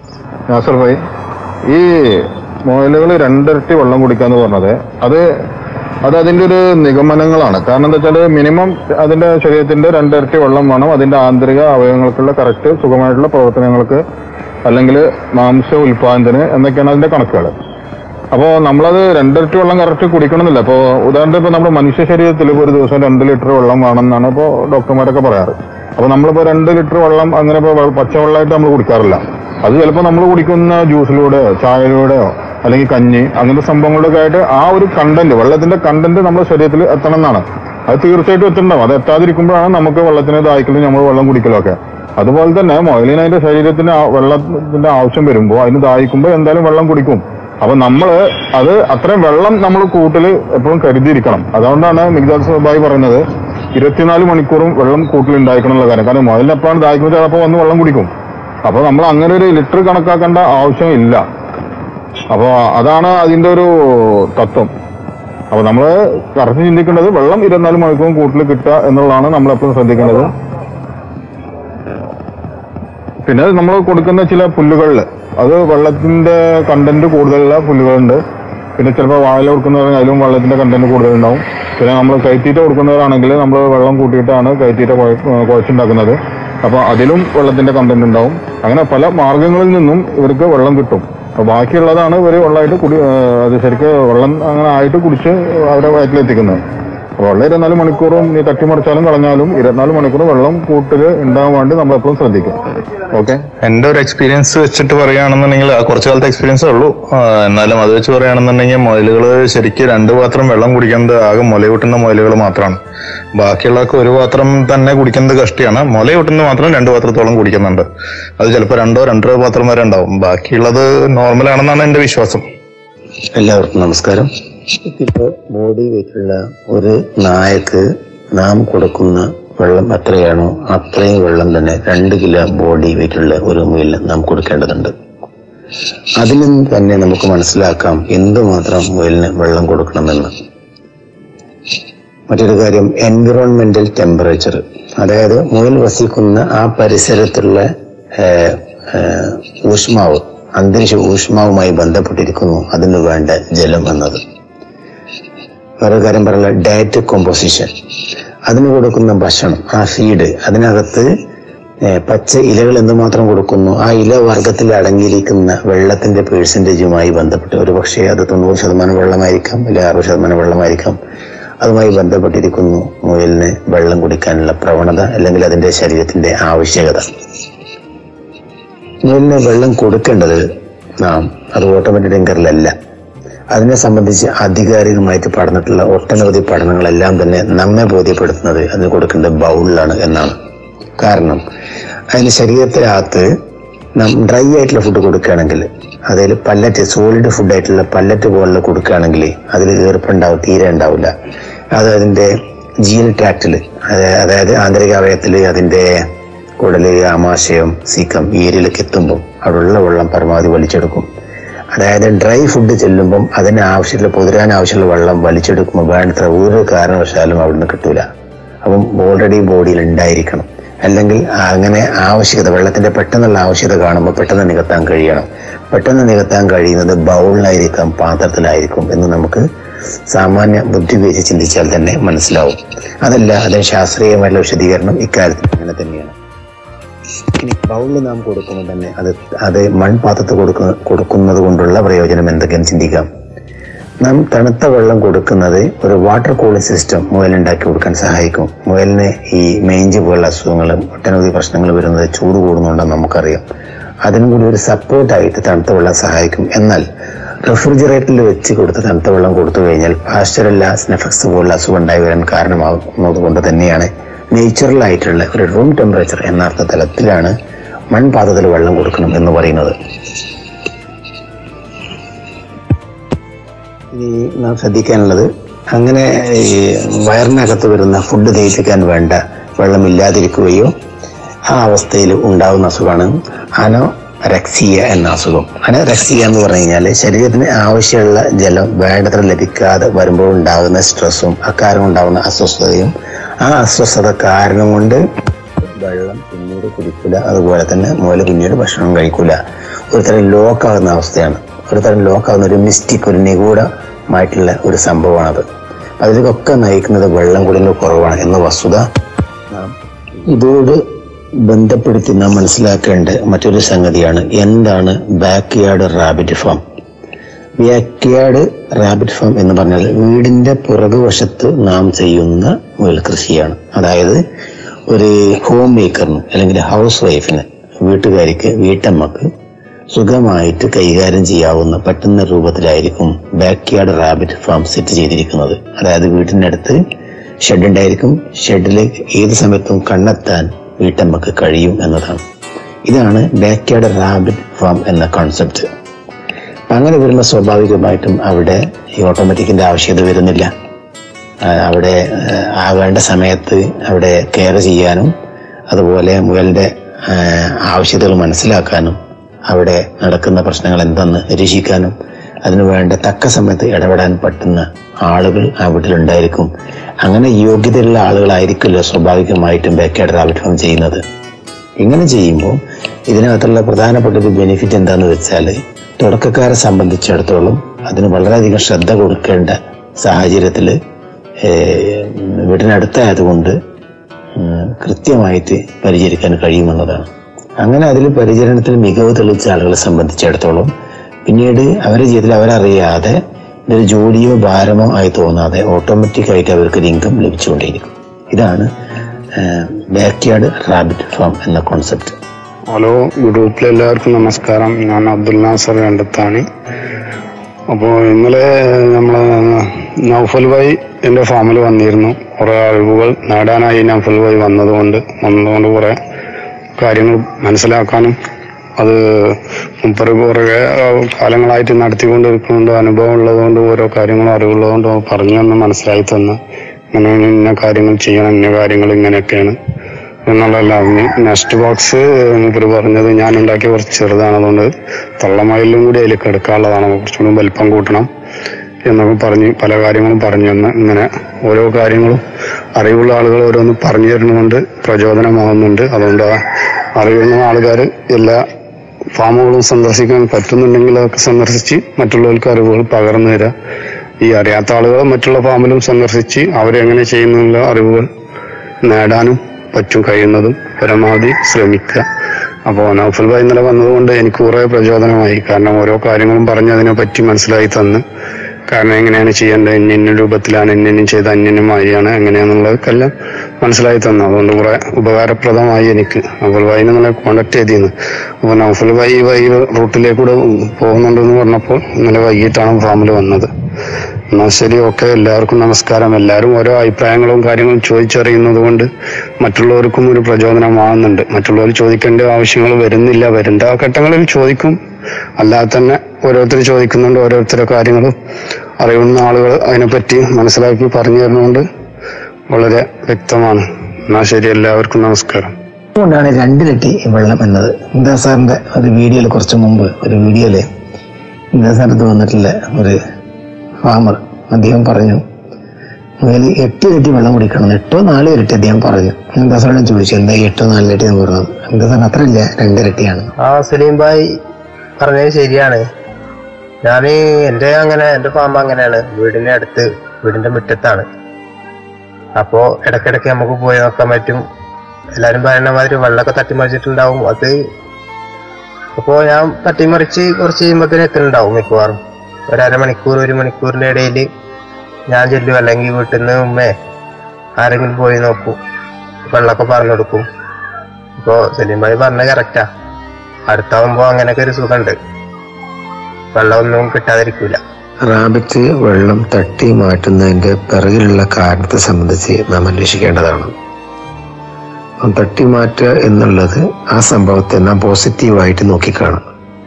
നാസർ ഭായി ഈ മുയലുകൾ രണ്ടിരട്ടി വെള്ളം കുടിക്കാന്ന് പറഞ്ഞത് അത് അത് അതിന്റെ ഒരു നിഗമനങ്ങളാണ് കാരണം എന്താ വെച്ചാൽ മിനിമം അതിന്റെ ശരീരത്തിന്റെ രണ്ടിരട്ടി വെള്ളം വേണം അതിന്റെ ആന്തരിക അവയവങ്ങൾക്കുള്ള കറക്റ്റ് സുഖമായിട്ടുള്ള പ്രവർത്തനങ്ങൾക്ക് അല്ലെങ്കിൽ മാംസ ഉൽപാദനത്തിന് എന്നൊക്കെയാണ് അതിന്റെ കണക്കുകൾ അപ്പോൾ നമ്മളത് രണ്ടിരട്ടി വെള്ളം കറക്റ്റ് കുടിക്കണമെന്നില്ല അപ്പോൾ ഉദാഹരണത്തിന് ഇപ്പോൾ നമ്മുടെ മനുഷ്യ ശരീരത്തിൽ ഒരു ദിവസം രണ്ട് ലിറ്റർ വെള്ളം വേണമെന്നാണ് ഇപ്പോൾ ഡോക്ടർമാരൊക്കെ പറയാറ് അപ്പോൾ നമ്മളിപ്പോൾ രണ്ട് ലിറ്റർ വെള്ളം അങ്ങനെ ഇപ്പോൾ പച്ചവെള്ളമായിട്ട് നമ്മൾ കുടിക്കാറില്ല അത് ചിലപ്പോൾ നമ്മൾ കുടിക്കുന്ന ജ്യൂസിലൂടെയോ ചായയിലൂടെയോ അല്ലെങ്കിൽ കഞ്ഞി അങ്ങനത്തെ സംഭവങ്ങളിലൊക്കെ ആയിട്ട് ആ ഒരു കണ്ടന്റ് വെള്ളത്തിന്റെ കണ്ടന്റ് നമ്മുടെ ശരീരത്തിൽ എത്തണം എന്നാണ് അത് തീർച്ചയായിട്ടും എത്തുന്നുണ്ടാവും അത് എത്താതിരിക്കുമ്പോഴാണ് നമുക്ക് വെള്ളത്തിന് ദാഹിക്കലും നമ്മൾ വെള്ളം കുടിക്കലും ഒക്കെ അതുപോലെ തന്നെ മുയലിന് അതിന്റെ ശരീരത്തിന് ആ വെള്ളത്തിന്റെ ആവശ്യം വരുമ്പോൾ അതിന് ദാഹിക്കുമ്പോൾ എന്തായാലും വെള്ളം കുടിക്കും അപ്പൊ നമ്മള് അത് അത്രയും വെള്ളം നമ്മൾ കൂട്ടില് എപ്പോഴും കരുതിയിരിക്കണം അതുകൊണ്ടാണ് മിഗ്ദാൽ സുബായി പറയുന്നത് ഇരുപത്തിനാല് മണിക്കൂറും വെള്ളം കൂട്ടിൽ ഉണ്ടായിരിക്കണം എന്നുള്ള കാര്യം കാരണം മുതലിന് എപ്പോഴാണ് ദാഹിക്കുന്നത് ചിലപ്പോൾ വന്ന് വെള്ളം കുടിക്കും അപ്പൊ നമ്മൾ അങ്ങനെ ഒരു ലിറ്റർ കണക്കാക്കേണ്ട ആവശ്യമില്ല അപ്പൊ അതാണ് അതിന്റെ ഒരു തത്വം അപ്പൊ നമ്മൾ കറക്റ്റ് ചിന്തിക്കേണ്ടത് വെള്ളം ഇരുപത്തിനാല് മണിക്കൂറും കൂട്ടിൽ കിട്ടുക എന്നുള്ളതാണ് നമ്മൾ എപ്പോഴും ശ്രദ്ധിക്കേണ്ടത് പിന്നെ നമ്മൾ കൊടുക്കുന്ന ചില പുല്ലുകളിൽ അത് വെള്ളത്തിന്റെ കണ്ടന്റ് കൂടുതലുള്ള പുല്ലുകളുണ്ട് പിന്നെ ചിലപ്പോൾ വാഴ കൊടുക്കുന്നവരാണെങ്കിൽ അതിലും വെള്ളത്തിന്റെ കണ്ടന്റ് കൂടുതലുണ്ടാവും പിന്നെ നമ്മൾ കൈത്തീറ്റ കൊടുക്കുന്നവരാണെങ്കിൽ നമ്മൾ വെള്ളം കൂട്ടിയിട്ടാണ് കൈത്തീറ്റ കുഴ- കുഴച്ചുണ്ടാക്കുന്നത് അപ്പോൾ അതിലും വെള്ളത്തിന്റെ കണ്ടന്റ് ഉണ്ടാവും അങ്ങനെ പല മാർഗങ്ങളിൽ നിന്നും ഇവർക്ക് വെള്ളം കിട്ടും അപ്പൊ ബാക്കിയുള്ളതാണ് ഇവർ വെള്ളമായിട്ട് കുടി ആ, അത് ശരിക്ക് വെള്ളം അങ്ങനെ ആയിട്ട് കുടിച്ച് അവരെ വയറ്റിലെത്തിക്കുന്നത് അപ്പോൾ വെള്ളം ഇരുപത്തിനാല് മണിക്കൂറും നീ തട്ടിമറിച്ചാലും കളഞ്ഞാലും ഇരുപത്തിനാല് മണിക്കൂർ വെള്ളം കൂട്ടിൽ ഉണ്ടാകാൻ വേണ്ടി നമ്മൾ എപ്പോഴും ശ്രദ്ധിക്കും ഓക്കെ എന്റെ ഒരു എക്സ്പീരിയൻസ് വെച്ചിട്ട് പറയുകയാണെന്നുണ്ടെങ്കിൽ ആ കുറച്ച് കാലത്തെ എക്സ്പീരിയൻസേ ഉള്ളൂ ആ, എന്നാലും അത് വെച്ച് പറയുകയാണെന്നുണ്ടെങ്കിൽ മുയലുകൾ ശരിക്കും രണ്ട് പാത്രം വെള്ളം കുടിക്കുന്നത് ആകെ മുലയൂട്ടുന്ന മുയലുകൾ മാത്രമാണ് ബാക്കിയുള്ളവർക്ക് ഒരു പാത്രം തന്നെ കുടിക്കുന്നത് കഷ്ടിയാണ് മുലയൂട്ടുന്നത് മാത്രം രണ്ട് പാത്രത്തോളം കുടിക്കുന്നുണ്ട് അത് ചിലപ്പോൾ രണ്ടോ രണ്ടര പാത്രം വരെ ഉണ്ടാവും ബാക്കിയുള്ളത് നോർമൽ ആണെന്നാണ് എന്റെ വിശ്വാസം എല്ലാവർക്കും നമസ്കാരം ഇപ്പോൾ ബോഡി വെയിറ്റുള്ള ഒരു നായക്ക് നാം കൊടുക്കുന്ന വെള്ളം എത്രയാണോ അത്രയും വെള്ളം തന്നെ രണ്ട് കിലോ ബോഡി വെയിറ്റുള്ള ഒരു മുയലിന് നാം കൊടുക്കേണ്ടതുണ്ട് അതിൽ നിന്ന് തന്നെ നമുക്ക് മനസ്സിലാക്കാം എന്തുമാത്രം മുയലിന് വെള്ളം കൊടുക്കണമെന്ന് മറ്റൊരു കാര്യം എൻവിറോൺമെന്റൽ ടെമ്പറേച്ചർ അതായത് മുയൽ വസിക്കുന്ന ആ പരിസരത്തുള്ള ഏഹ്, ഏഹ്, ഊഷ്മാവ് അന്തരീക്ഷ ഊഷ്മാവുമായി ബന്ധപ്പെട്ടിരിക്കുന്നു അതിന് വേണ്ട ജലം എന്നത് വേറെ കാര്യം പറയുന്നത് ഡയറ്റ് കോമ്പോസിഷൻ അതിന് കൊടുക്കുന്ന ഭക്ഷണം ആ ഫീഡ് അതിനകത്ത് ഏഹ്, പച്ച ഇലകൾ എന്തുമാത്രം കൊടുക്കുന്നു ആ ഇല വർഗത്തിൽ അടങ്ങിയിരിക്കുന്ന വെള്ളത്തിന്റെ പേഴ്സൻറ്റേജുമായി ബന്ധപ്പെട്ട് ഒരു പക്ഷേ അത് തൊണ്ണൂറ് ശതമാനം വെള്ളമായിരിക്കാം അല്ലെങ്കിൽ അറുപത് ശതമാനം വെള്ളമായിരിക്കാം അതുമായി ബന്ധപ്പെട്ടിരിക്കുന്നു മുയലിന് വെള്ളം കുടിക്കാനുള്ള പ്രവണത അല്ലെങ്കിൽ അതിന്റെ ശരീരത്തിന്റെ ആവശ്യകത മുയലിന് വെള്ളം കൊടുക്കേണ്ടത് നാം അത് ഓട്ടോമാറ്റിക് ടെങ്കറിലല്ല അതിനെ സംബന്ധിച്ച് ആധികാരികമായിട്ട് പഠനത്തിലുള്ള ഒട്ടനവധി പഠനങ്ങളെല്ലാം തന്നെ നമ്മെ ബോധ്യപ്പെടുത്തുന്നത് അതിന് കൊടുക്കേണ്ട ബൗളിലാണ് എന്നാണ് കാരണം അതിന് ശരീരത്തിനകത്ത് നാം ഡ്രൈ ആയിട്ടുള്ള ഫുഡ് കൊടുക്കുകയാണെങ്കിൽ അതിൽ പല്ലറ്റ് സോളിഡ് ഫുഡ് ആയിട്ടുള്ള പല്ലറ്റ് പോലുള്ള കൊടുക്കുകയാണെങ്കിൽ അതിൽ ഈർപ്പുണ്ടാവും തീരെ ഉണ്ടാവില്ല അത് അതിന്റെ ജീൽ ട്രാക്റ്റിൽ അതായത് ആന്തരിക അവയവത്തിൽ അതിന്റെ കുടല് ആമാശയം സീക്കം ഈ ഏരിയയിലേക്ക് എത്തുമ്പോൾ അവിടെയുള്ള വെള്ളം പരമാവധി വലിച്ചെടുക്കും അതായത് ഡ്രൈ ഫുഡ് ചെല്ലുമ്പം അതിന് ആവശ്യമുള്ള പൊതിരാൻ ആവശ്യമുള്ള വെള്ളം വലിച്ചെടുക്കുമ്പോൾ വേണ്ടത്ര ഒരു കാരണവശാലും അവിടുന്ന് കിട്ടൂല അപ്പം ഓൾറെഡി ബോഡിയിൽ ഉണ്ടായിരിക്കണം അല്ലെങ്കിൽ അങ്ങനെ ആവശ്യകത വെള്ളത്തിന്റെ പെട്ടെന്നുള്ള ആവശ്യകത കാണുമ്പോൾ പെട്ടെന്ന് നികത്താൻ കഴിയണം പെട്ടെന്ന് നികത്താൻ കഴിയുന്നത് ബൗളിലായിരിക്കാം പാത്രത്തിലായിരിക്കും എന്ന് നമുക്ക് സാമാന്യ ബുദ്ധി ഉപയോഗിച്ച് ചിന്തിച്ചാൽ തന്നെ മനസ്സിലാവും അതല്ല അതിന് ശാസ്ത്രീയമായിട്ടുള്ള വിശദീകരണം ഇക്കാര്യത്തിൽ അങ്ങനെ തന്നെയാണ് ഇനി ബൗളിൽ നാം കൊടുക്കുമ്പോൾ തന്നെ അത് അത് മൺപാത്രത്തിൽ കൊടുക്കുന്ന കൊടുക്കുന്നത് കൊണ്ടുള്ള പ്രയോജനം എന്തൊക്കെയെന്ന് ചിന്തിക്കാം നാം തണുത്ത വെള്ളം കൊടുക്കുന്നത് ഒരു വാട്ടർ കൂളിംഗ് സിസ്റ്റം മുയലുണ്ടാക്കി കൊടുക്കാൻ സഹായിക്കും മുയലിന് ഈ മേഞ്ച് പോലുള്ള അസുഖങ്ങളും ഒട്ടനവധി പ്രശ്നങ്ങൾ വരുന്നത് ചൂട് കൂടുന്നുണ്ടെന്ന് നമുക്കറിയാം അതിനും കൂടി ഒരു സപ്പോർട്ടായിട്ട് തണുത്ത വെള്ളം സഹായിക്കും എന്നാൽ റെഫ്രിജറേറ്ററിൽ വെച്ച് കൊടുത്ത് തണുത്ത വെള്ളം കൊടുത്തു കഴിഞ്ഞാൽ പാസ്റ്ററല്ല സ്നെഫക്സ് പോലുള്ള അസുഖം ഉണ്ടായി വരാൻ കാരണമാകുന്നത് കൊണ്ട് തന്നെയാണ് നേച്ചുറൽ ആയിട്ടുള്ള ഒരു റൂം ടെമ്പറേച്ചർ എന്ന അർത്ഥ തലത്തിലാണ് മൺപാത്രത്തിൽ വെള്ളം കൊടുക്കണം എന്ന് പറയുന്നത് ഇനി നാം ശ്രദ്ധിക്കാനുള്ളത് അങ്ങനെ ഈ വയറിനകത്ത് വരുന്ന ഫുഡ് ദഹിപ്പിക്കാൻ വേണ്ട വെള്ളമില്ലാതിരിക്കുകയോ ആ അവസ്ഥയിൽ ഉണ്ടാകുന്ന അസുഖമാണ് അനോറക്സിയ എന്ന അസുഖം അനോറക്സിയ എന്ന് പറഞ്ഞു കഴിഞ്ഞാൽ ശരീരത്തിന് ആവശ്യമുള്ള ജലം വേണ്ടത്ര ലഭിക്കാതെ വരുമ്പോൾ ഉണ്ടാകുന്ന സ്ട്രെസ്സും അക്കാരണം ഉണ്ടാകുന്ന അസ്വസ്ഥതയും ആ അസ്വസ്ഥത കാരണം കൊണ്ട് വെള്ളം പിന്നീട് കുടിക്കില്ല അതുപോലെ തന്നെ മുതൽ പിന്നീട് ഭക്ഷണം കഴിക്കൂല ഒരു തരം ലോക്കാകുന്ന അവസ്ഥയാണ് ഒരു തരം ലോക്കാകുന്ന ഒരു മിസ്റ്റിക് ഒരു നിഗൂഢമായിട്ടുള്ള ഒരു സംഭവമാണത് അതിലേക്കൊക്കെ നയിക്കുന്നത് വെള്ളം കുടിൻ്റെ കുറവാണ് എന്ന വസ്തുത നാം ഇതോട് ബന്ധപ്പെടുത്തി നാം മനസ്സിലാക്കേണ്ട മറ്റൊരു സംഗതിയാണ് എന്താണ് backyard rabbit farm backyard rabbit farm എന്ന് പറഞ്ഞാൽ വീടിന്റെ പുറകുവശത്ത് നാം ചെയ്യുന്ന മുയൽ കൃഷിയാണ് അതായത് ഒരു ഹോം മേക്കറിന് അല്ലെങ്കിൽ ഹൗസ് വൈഫിന് വീട്ടുകാരിക്ക് വീട്ടമ്മക്ക് സുഖമായിട്ട് കൈകാര്യം ചെയ്യാവുന്ന പറ്റുന്ന രൂപത്തിലായിരിക്കും backyard rabbit farm set ചെയ്തിരിക്കുന്നത് അതായത് വീട്ടിൻ്റെ അടുത്ത് ഷെഡ് ഉണ്ടായിരിക്കും ഷെഡിലേക്ക് ഏത് സമയത്തും കണ്ണെത്താൻ വീട്ടമ്മക്ക് കഴിയും എന്നതാണ് ഇതാണ് ബാക്ക് യാർഡ് റാബിറ്റ് ഫാം എന്ന കോൺസെപ്റ്റ് അങ്ങനെ വരുമ്പോൾ സ്വാഭാവികമായിട്ടും അവിടെ ഈ ഓട്ടോമാറ്റിക്കിന്റെ ആവശ്യകത വരുന്നില്ല ആ, അവിടെ ആ, ആ വേണ്ട സമയത്ത് അവിടെ കെയർ ചെയ്യാനും അതുപോലെ മുയലിന്റെ ആ, ആവശ്യതകൾ മനസ്സിലാക്കാനും അവിടെ നടക്കുന്ന പ്രശ്നങ്ങൾ എന്തെന്ന് നിരീക്ഷിക്കാനും അതിനു വേണ്ട തക്ക സമയത്ത് ഇടപെടാൻ പറ്റുന്ന ആളുകൾ ആ വീട്ടിലുണ്ടായിരിക്കും അങ്ങനെ യോഗ്യതയുള്ള ആളുകളായിരിക്കുമല്ലോ സ്വാഭാവികമായിട്ടും ബാക്കേഡ് റാബിറ്റ് ഫാം ചെയ്യുന്നത് ഇങ്ങനെ ചെയ്യുമ്പോൾ ഇതിനകത്തുള്ള പ്രധാനപ്പെട്ട ഒരു ബെനിഫിറ്റ് എന്താന്ന് വെച്ചാൽ തുടക്കക്കാരെ സംബന്ധിച്ചിടത്തോളം അതിന് വളരെയധികം ശ്രദ്ധ കൊടുക്കേണ്ട സാഹചര്യത്തിൽ വീട്ടിനടുത്തായതുകൊണ്ട് ഉം, കൃത്യമായിട്ട് പരിചരിക്കാൻ കഴിയുമെന്നതാണ് അങ്ങനെ അതിൽ പരിചരണത്തിൽ മികവ് തെളിയിച്ച ആളുകളെ സംബന്ധിച്ചിടത്തോളം പിന്നീട് അവരുടെ ജീവിതത്തിൽ അവരറിയാതെ ഇതൊരു ജോലിയോ ഭാരമോ ആയി തോന്നാതെ ഓട്ടോമാറ്റിക് ആയിട്ട് അവർക്ക് ഒരു ഇൻകം ലഭിച്ചുകൊണ്ടേയിരിക്കും ഇതാണ് ബാക്ക്യാർഡ് റാബിറ്റ് ഫാം എന്ന കോൺസെപ്റ്റ് ഹലോ ഗ്രൂപ്പിലെ എല്ലാവർക്കും നമസ്കാരം ഞാൻ അബ്ദുൽ നാസർ രണ്ടത്താണ് അപ്പോൾ ഇന്നലെ നമ്മളെ നൗഫൽ ഭായി എൻ്റെ ഫാമിൽ വന്നിരുന്നു കുറേ അറിവുകൾ നേടാനായി നൗഫൽ ഭായി വന്നതുകൊണ്ട് വന്നതുകൊണ്ട് കുറേ കാര്യങ്ങൾ മനസ്സിലാക്കാനും അത് മുപ്പത് കുറേ കാലങ്ങളായിട്ട് നടത്തിക്കൊണ്ടിരിക്കുന്നുണ്ട് അനുഭവം ഉള്ളതുകൊണ്ട് ഓരോ കാര്യങ്ങളും അറിവുള്ളതുകൊണ്ട് പറഞ്ഞു തന്ന് മനസ്സിലാക്കി തന്ന് ഇങ്ങനെ ഇന്ന കാര്യങ്ങൾ ചെയ്യണം ഇന്ന കാര്യങ്ങൾ ഇങ്ങനെയൊക്കെയാണ് എന്നുള്ളതല്ല നെക്സ്റ്റ് ബോക്സ് മൂപ്പര് പറഞ്ഞത് ഞാൻ ഉണ്ടാക്കിയ കുറച്ച് ചെറുതാണ് അതുകൊണ്ട് തള്ളമയിലും കൂടി അതിൽ കിടക്കാനുള്ളതാണ് കുറച്ചുകൂടി വലിപ്പം കൂട്ടണം എന്നൊക്കെ പറഞ്ഞ് പല കാര്യങ്ങളും പറഞ്ഞു തന്ന് ഇങ്ങനെ ഓരോ കാര്യങ്ങളും അറിവുള്ള ആളുകൾ ഓരോന്ന് പറഞ്ഞു തരുന്നതുകൊണ്ട് പ്രചോദനമാകുന്നുണ്ട് അതുകൊണ്ട് ആ അറിയുന്ന ആൾക്കാർ എല്ലാ ഫാമുകളും സന്ദർശിക്കാൻ പറ്റുന്നുണ്ടെങ്കിൽ അതൊക്കെ സന്ദർശിച്ച് മറ്റുള്ളവർക്ക് അറിവുകൾ പകർന്നു തരാം ഈ അറിയാത്ത ആളുകൾ മറ്റുള്ള ഫാമിലും സന്ദർശിച്ച് അവരെങ്ങനെ ചെയ്യുന്നുള്ള അറിവുകൾ നേടാനും പറ്റും കഴിയുന്നതും പരമാവധി ശ്രമിക്കുക അപ്പോൾ നൗഫൽ ഭായി ഇന്നലെ വന്നതുകൊണ്ട് എനിക്ക് കുറേ പ്രചോദനമായി കാരണം ഓരോ കാര്യങ്ങളും പറഞ്ഞ് അതിനെ പറ്റി മനസ്സിലായി തന്ന് കാരണം എങ്ങനെയാണ് ചെയ്യേണ്ടത് ഇന്ന ഇന്ന രൂപത്തിലാണ് ഇന്നും ചെയ്ത അന്യനുമായാണ് എങ്ങനെയാണെന്നുള്ളതൊക്കെല്ലാം മനസ്സിലായി തന്നു അതുകൊണ്ട് കുറെ ഉപകാരപ്രദമായി എനിക്ക് നൗഫൽ ഭായിനെ നല്ല കോണ്ടാക്ട് ചെയ്തിരുന്നു അപ്പോൾ നൗഫൽ ഭായി ഈ വഴി റൂട്ടിലേക്കൂടെ പോകുന്നുണ്ടെന്ന് പറഞ്ഞപ്പോൾ ഇന്നലെ വൈകിട്ടാണ് ഫാമിൽ വന്നത് എന്നാൽ ശരി ഓക്കെ എല്ലാവർക്കും നമസ്കാരം എല്ലാവരും ഓരോ അഭിപ്രായങ്ങളും കാര്യങ്ങളും ചോദിച്ചറിയുന്നത് കൊണ്ട് മറ്റുള്ളവർക്കും ഒരു പ്രചോദനമാകുന്നുണ്ട് മറ്റുള്ളവർ ചോദിക്കേണ്ട ആവശ്യങ്ങൾ വരുന്നില്ല വരേണ്ട ഘട്ടങ്ങളിൽ ചോദിക്കും അല്ലാതെ തന്നെ ഓരോരുത്തർ ചോദിക്കുന്നുണ്ട് ഓരോരുത്തരുടെ കാര്യങ്ങളും അറിയുന്ന ആളുകൾ അതിനെപ്പറ്റി മനസ്സിലാക്കി പറഞ്ഞു തരുന്നതുകൊണ്ട് വളരെ വ്യക്തമാണ് എന്നാൽ ശരി എല്ലാവർക്കും നമസ്കാരം അതുകൊണ്ടാണ് രണ്ടിരട്ടി വെള്ളം എന്നത് ഇന്ദാ സാറിന്റെ ഒരു വീഡിയോയിൽ കുറച്ച് മുമ്പ് ഒരു വീഡിയോയില് ഇന്ദാ സാറിന് വന്നിട്ടുള്ള ഒരു ഫാമർ അദ്ദേഹം പറഞ്ഞു മുയൽ എട്ട് ഇരട്ടി വെള്ളം കുടിക്കണം എട്ടോ നാലോ ഇരട്ടി അദ്ദേഹം പറഞ്ഞു എന്താ സാറിനെ ചോദിച്ചു എന്താ ഈ എട്ടോ നാലോ ഇരട്ടി എന്ന് പറഞ്ഞത് എന്താ സാർ അത്രയില്ല രണ്ടിരട്ടിയാണ് ആ സലീം ഭായ് പറഞ്ഞത് ശരിയാണ് ഞാൻ എൻ്റെ അങ്ങനെ എൻ്റെ ഫാം അങ്ങനെയാണ് വീടിന്റെ അടുത്ത് വീടിന്റെ മുറ്റത്താണ് അപ്പോ ഇടയ്ക്കിടയ്ക്ക് നമുക്ക് പോയി നോക്കാൻ പറ്റും എല്ലാരും പറയുന്ന മാതിരി വെള്ളമൊക്കെ തട്ടിമറിച്ചിട്ടുണ്ടാവും അത് അപ്പോ ഞാൻ തട്ടിമറിച്ച് കുറച്ച് കഴിയുമ്പോഴത്തേന് എത്തുന്നുണ്ടാവും മിക്കവാറും ഒരു അരമണിക്കൂർ ഒരു മണിക്കൂറിന്റെ ഇടയിൽ ഞാൻ ചെല്ലും അല്ലെങ്കിൽ വീട്ടിൽ നിന്ന് ഉമ്മേ ആരെങ്കിലും പോയി നോക്കും വെള്ളമൊക്കെ പറഞ്ഞു കൊടുക്കും ഇപ്പോ സലീം ഭായി പറഞ്ഞത് കറക്റ്റാ അടുത്താവുമ്പോ അങ്ങനെയൊക്കെ ഒരു സുഖമുണ്ട് വെള്ളമൊന്നും കിട്ടാതിരിക്കൂല റാബിറ്റ് വെള്ളം തട്ടി മാറ്റുന്നതിന്റെ പിറകിലുള്ള കാരണത്തെ സംബന്ധിച്ച് നാം അന്വേഷിക്കേണ്ടതാണ് അപ്പം തട്ടി മാറ്റുക എന്നുള്ളത് ആ സംഭവത്തെ നാം പോസിറ്റീവായിട്ട് നോക്കിക്കാണും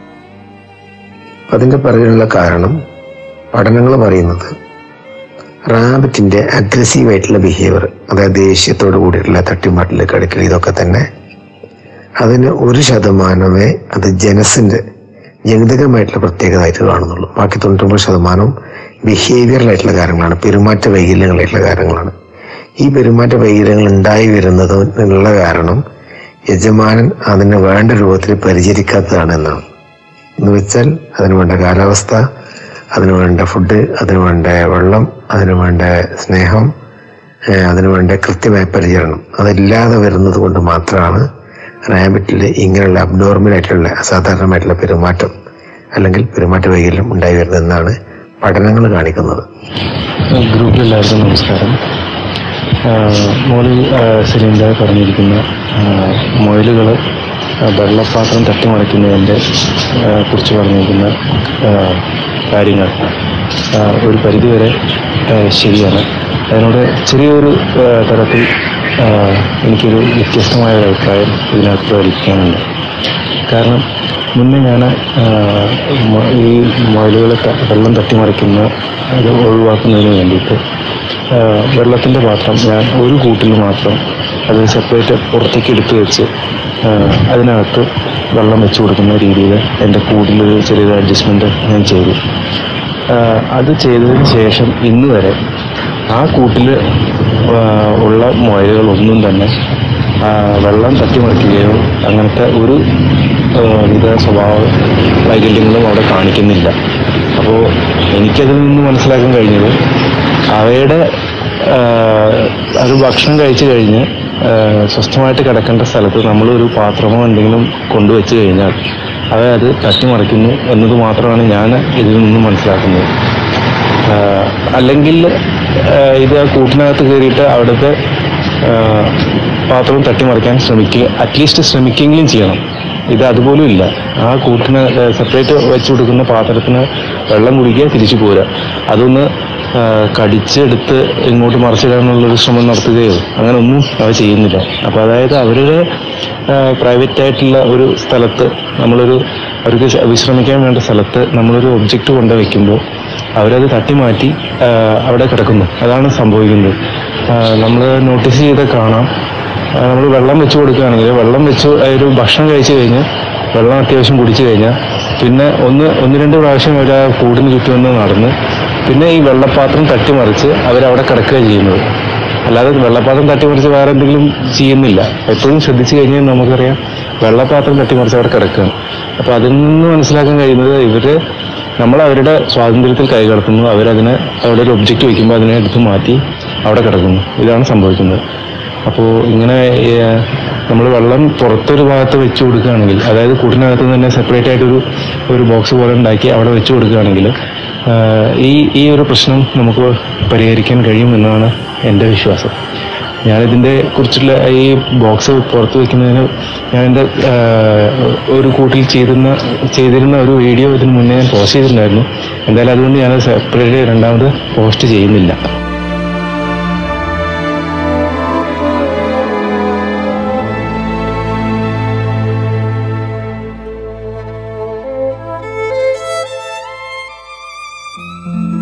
അതിന്റെ പിറകിലുള്ള കാരണം പഠനങ്ങൾ പറയുന്നത് റാബിറ്റിന്റെ അഗ്രസീവ് ആയിട്ടുള്ള ബിഹേവിയർ അതായത് ദേഷ്യത്തോട് കൂടിയിട്ടുള്ള തട്ടിമാറ്റൽ കടക്കൽ ഇതൊക്കെ തന്നെ അതിന് ഒരു ശതമാനമേ അത് ജനസിന്റെ ജനിതകമായിട്ടുള്ള പ്രത്യേകതയായിട്ട് കാണുന്നുള്ളൂ ബാക്കി തൊണ്ണൂറ്റൊമ്പത് ശതമാനം ബിഹേവിയറലായിട്ടുള്ള കാര്യങ്ങളാണ് പെരുമാറ്റ വൈകല്യങ്ങളായിട്ടുള്ള കാര്യങ്ങളാണ് ഈ പെരുമാറ്റ വൈകല്യങ്ങൾ ഉണ്ടായി വരുന്നതിനുള്ള കാരണം യജമാനൻ അതിന് വേണ്ട രൂപത്തിൽ പരിചരിക്കാത്തതാണ് എന്നാണ് എന്ന് വെച്ചാൽ അതിന് വേണ്ട കാലാവസ്ഥ അതിനു വേണ്ട ഫുഡ് അതിനു വേണ്ട വെള്ളം അതിനു വേണ്ട സ്നേഹം ഏഹ് അതിനു വേണ്ട കൃത്യമായ പരിചരണം അതില്ലാതെ വരുന്നത് കൊണ്ട് മാത്രമാണ് റാബിറ്റിൽ ഇങ്ങനെയുള്ള അബ്നോർമൽ ആയിട്ടുള്ള അസാധാരണമായിട്ടുള്ള പെരുമാറ്റം അല്ലെങ്കിൽ പെരുമാറ്റ വൈകല്യം ഉണ്ടായി വരുന്നതെന്നാണ് പഠനങ്ങൾ കാണിക്കുന്നത് ഗ്രൂപ്പിൽ എല്ലാവർക്കും നമസ്കാരം മുകളിൽ സിലിണ്ടർ പറഞ്ഞിരിക്കുന്ന മുയലുകൾ വെള്ളപ്പാത്രം തട്ടിമറിക്കുന്നതിൻ്റെ ആ, കുറിച്ച് പറഞ്ഞിരിക്കുന്ന ആ, കാര്യങ്ങൾ ആ, ഒരു പരിധിവരെ ആ, ശരിയാണ് അതിനോട് ചെറിയൊരു ആ, തരത്തിൽ ആ, എനിക്കൊരു വ്യത്യസ്തമായ ഒരു അഭിപ്രായം ഇതിനകത്ത് പ്രകടിപ്പിക്കാനുണ്ട് കാരണം മുന്നേ ഞാൻ ഈ മുയലുകളെ ത- വെള്ളം തട്ടിമറിക്കുന്ന അത് ഒഴിവാക്കുന്നതിന് വേണ്ടിയിട്ട് വെള്ളത്തിൻ്റെ പാത്രം ഞാൻ ഒരു കൂട്ടിൽ മാത്രം അത് സെപ്പറേറ്റ് പുറത്തേക്ക് എടുത്തു വെച്ച് ആ, അതിനകത്ത് വെള്ളം വെച്ച് കൊടുക്കുന്ന രീതിയിൽ എൻ്റെ കൂട്ടിലൊരു ചെറിയൊരു അഡ്ജസ്റ്റ്മെൻറ്റ് ഞാൻ ചെയ്തു ആ, അത് ചെയ്തതിന് ശേഷം ഇന്ന് വരെ ആ കൂട്ടിൽ ഉള്ള മുയലുകളൊന്നും തന്നെ ആ, വെള്ളം തട്ടിമറിക്കുകയോ അങ്ങനത്തെ ഒരു ആ, വിധ സ്വഭാവ വൈകല്യങ്ങളും അവിടെ കാണിക്കുന്നില്ല അപ്പോൾ എനിക്കതിൽ നിന്ന് മനസ്സിലാക്കാൻ കഴിഞ്ഞത് അവയുടെ ആ, അത് ഭക്ഷണം കഴിച്ചു കഴിഞ്ഞ് ആ, സ്വസ്ഥമായിട്ട് കിടക്കേണ്ട സ്ഥലത്ത് നമ്മളൊരു പാത്രമോ എന്തെങ്കിലും കൊണ്ടുവച്ച് കഴിഞ്ഞാൽ അവ അത് തട്ടിമറിക്കുന്നു എന്നത് മാത്രമാണ് ഞാൻ ഇതിൽ നിന്ന് മനസ്സിലാക്കുന്നത് ആ, അല്ലെങ്കിൽ ആ, ഇത് ആ കൂട്ടിനകത്ത് കയറിയിട്ട് അവിടുത്തെ ആ, പാത്രം തട്ടിമറിക്കാൻ ശ്രമിക്കുക അറ്റ്ലീസ്റ്റ് ശ്രമിക്കെങ്കിലും ചെയ്യണം ഇത് അതുപോലും ഇല്ല ആ കൂട്ടിന് സെപ്പറേറ്റ് വെച്ച് കൊടുക്കുന്ന പാത്രത്തിന് വെള്ളം കുടിക്കുക തിരിച്ചു പോരുക അതൊന്ന് ആ, കടിച്ചെടുത്ത് ഇങ്ങോട്ട് മറിച്ചിടാനുള്ളൊരു ശ്രമം നടത്തുകയോ അങ്ങനെ ഒന്നും അവ ചെയ്യുന്നില്ല അപ്പോൾ അതായത് അവരുടെ പ്രൈവറ്റ് ആയിട്ടുള്ള ഒരു സ്ഥലത്ത് നമ്മളൊരു അവർക്ക് ശ- വിശ്രമിക്കാൻ വേണ്ട സ്ഥലത്ത് നമ്മളൊരു ഒബ്ജക്റ്റ് കൊണ്ട് വയ്ക്കുമ്പോൾ അവരത് തട്ടിമാറ്റി ആ, അവിടെ കിടക്കുന്നു അതാണ് സംഭവിക്കുന്നത് നമ്മൾ നോട്ടീസ് ചെയ്ത് കാണാം നമ്മൾ വെള്ളം വെച്ച് കൊടുക്കുകയാണെങ്കിൽ വെള്ളം വെച്ച് ഒരു ഭക്ഷണം കഴിച്ചു കഴിഞ്ഞ് വെള്ളം അത്യാവശ്യം കുടിച്ചു കഴിഞ്ഞാൽ പിന്നെ ഒന്ന് ഒന്ന് രണ്ട് പ്രാവശ്യം അവർ ആ കൂടിന് ചുറ്റും ഒന്ന് നടന്ന് പിന്നെ ഈ വെള്ളപ്പാത്രം തട്ടിമറിച്ച് അവരവിടെ കിടക്കുക ചെയ്യുന്നത് അല്ലാതെ വെള്ളപ്പാത്രം തട്ടിമറിച്ച് വേറെ എന്തെങ്കിലും ചെയ്യുന്നില്ല എപ്പോഴും ശ്രദ്ധിച്ചു കഴിഞ്ഞാൽ നമുക്കറിയാം വെള്ളപ്പാത്രം തട്ടിമറിച്ച് അവിടെ കിടക്കുകയാണ് അപ്പോൾ അതിൽ നിന്ന് മനസ്സിലാക്കാൻ കഴിയുന്നത് ഇവര് നമ്മൾ അവരുടെ സ്വാതന്ത്ര്യത്തിൽ കൈകടത്തുന്നു അവരതിനെ അവിടെ ഒരു ഒബ്ജക്റ്റ് വയ്ക്കുമ്പോൾ അതിനെ എടുത്ത് മാറ്റി അവിടെ കിടക്കുന്നു ഇതാണ് സംഭവിക്കുന്നത് അപ്പോൾ ഇങ്ങനെ നമ്മൾ വെള്ളം പുറത്തൊരു ഭാഗത്ത് വെച്ച് കൊടുക്കുകയാണെങ്കിൽ അതായത് കൂട്ടിനകത്ത് തന്നെ സെപ്പറേറ്റ് ആയിട്ടൊരു ഒരു ബോക്സ് പോലെ ഉണ്ടാക്കി അവിടെ വെച്ച് കൊടുക്കുകയാണെങ്കിൽ ആ, ഈ ഈ ഒരു പ്രശ്നം നമുക്ക് പരിഹരിക്കാൻ കഴിയുമെന്നാണ് എൻ്റെ വിശ്വാസം ഞാനിതിൻ്റെ കുറിച്ചുള്ള ഈ ബോക്സ് പുറത്ത് വെക്കുന്നതിന് ഞാൻ എൻ്റെ ആ, ഒരു കൂട്ടിൽ ചെയ്തിരുന്ന ചെയ്തിരുന്ന ഒരു വീഡിയോ ഇതിന് മുന്നേ ഞാൻ പോസ്റ്റ് ചെയ്തിട്ടുണ്ടായിരുന്നു എന്തായാലും അതുകൊണ്ട് ഞാൻ സെപ്പറേറ്റ് രണ്ടാമത് പോസ്റ്റ് ചെയ്യുന്നില്ല Thank you.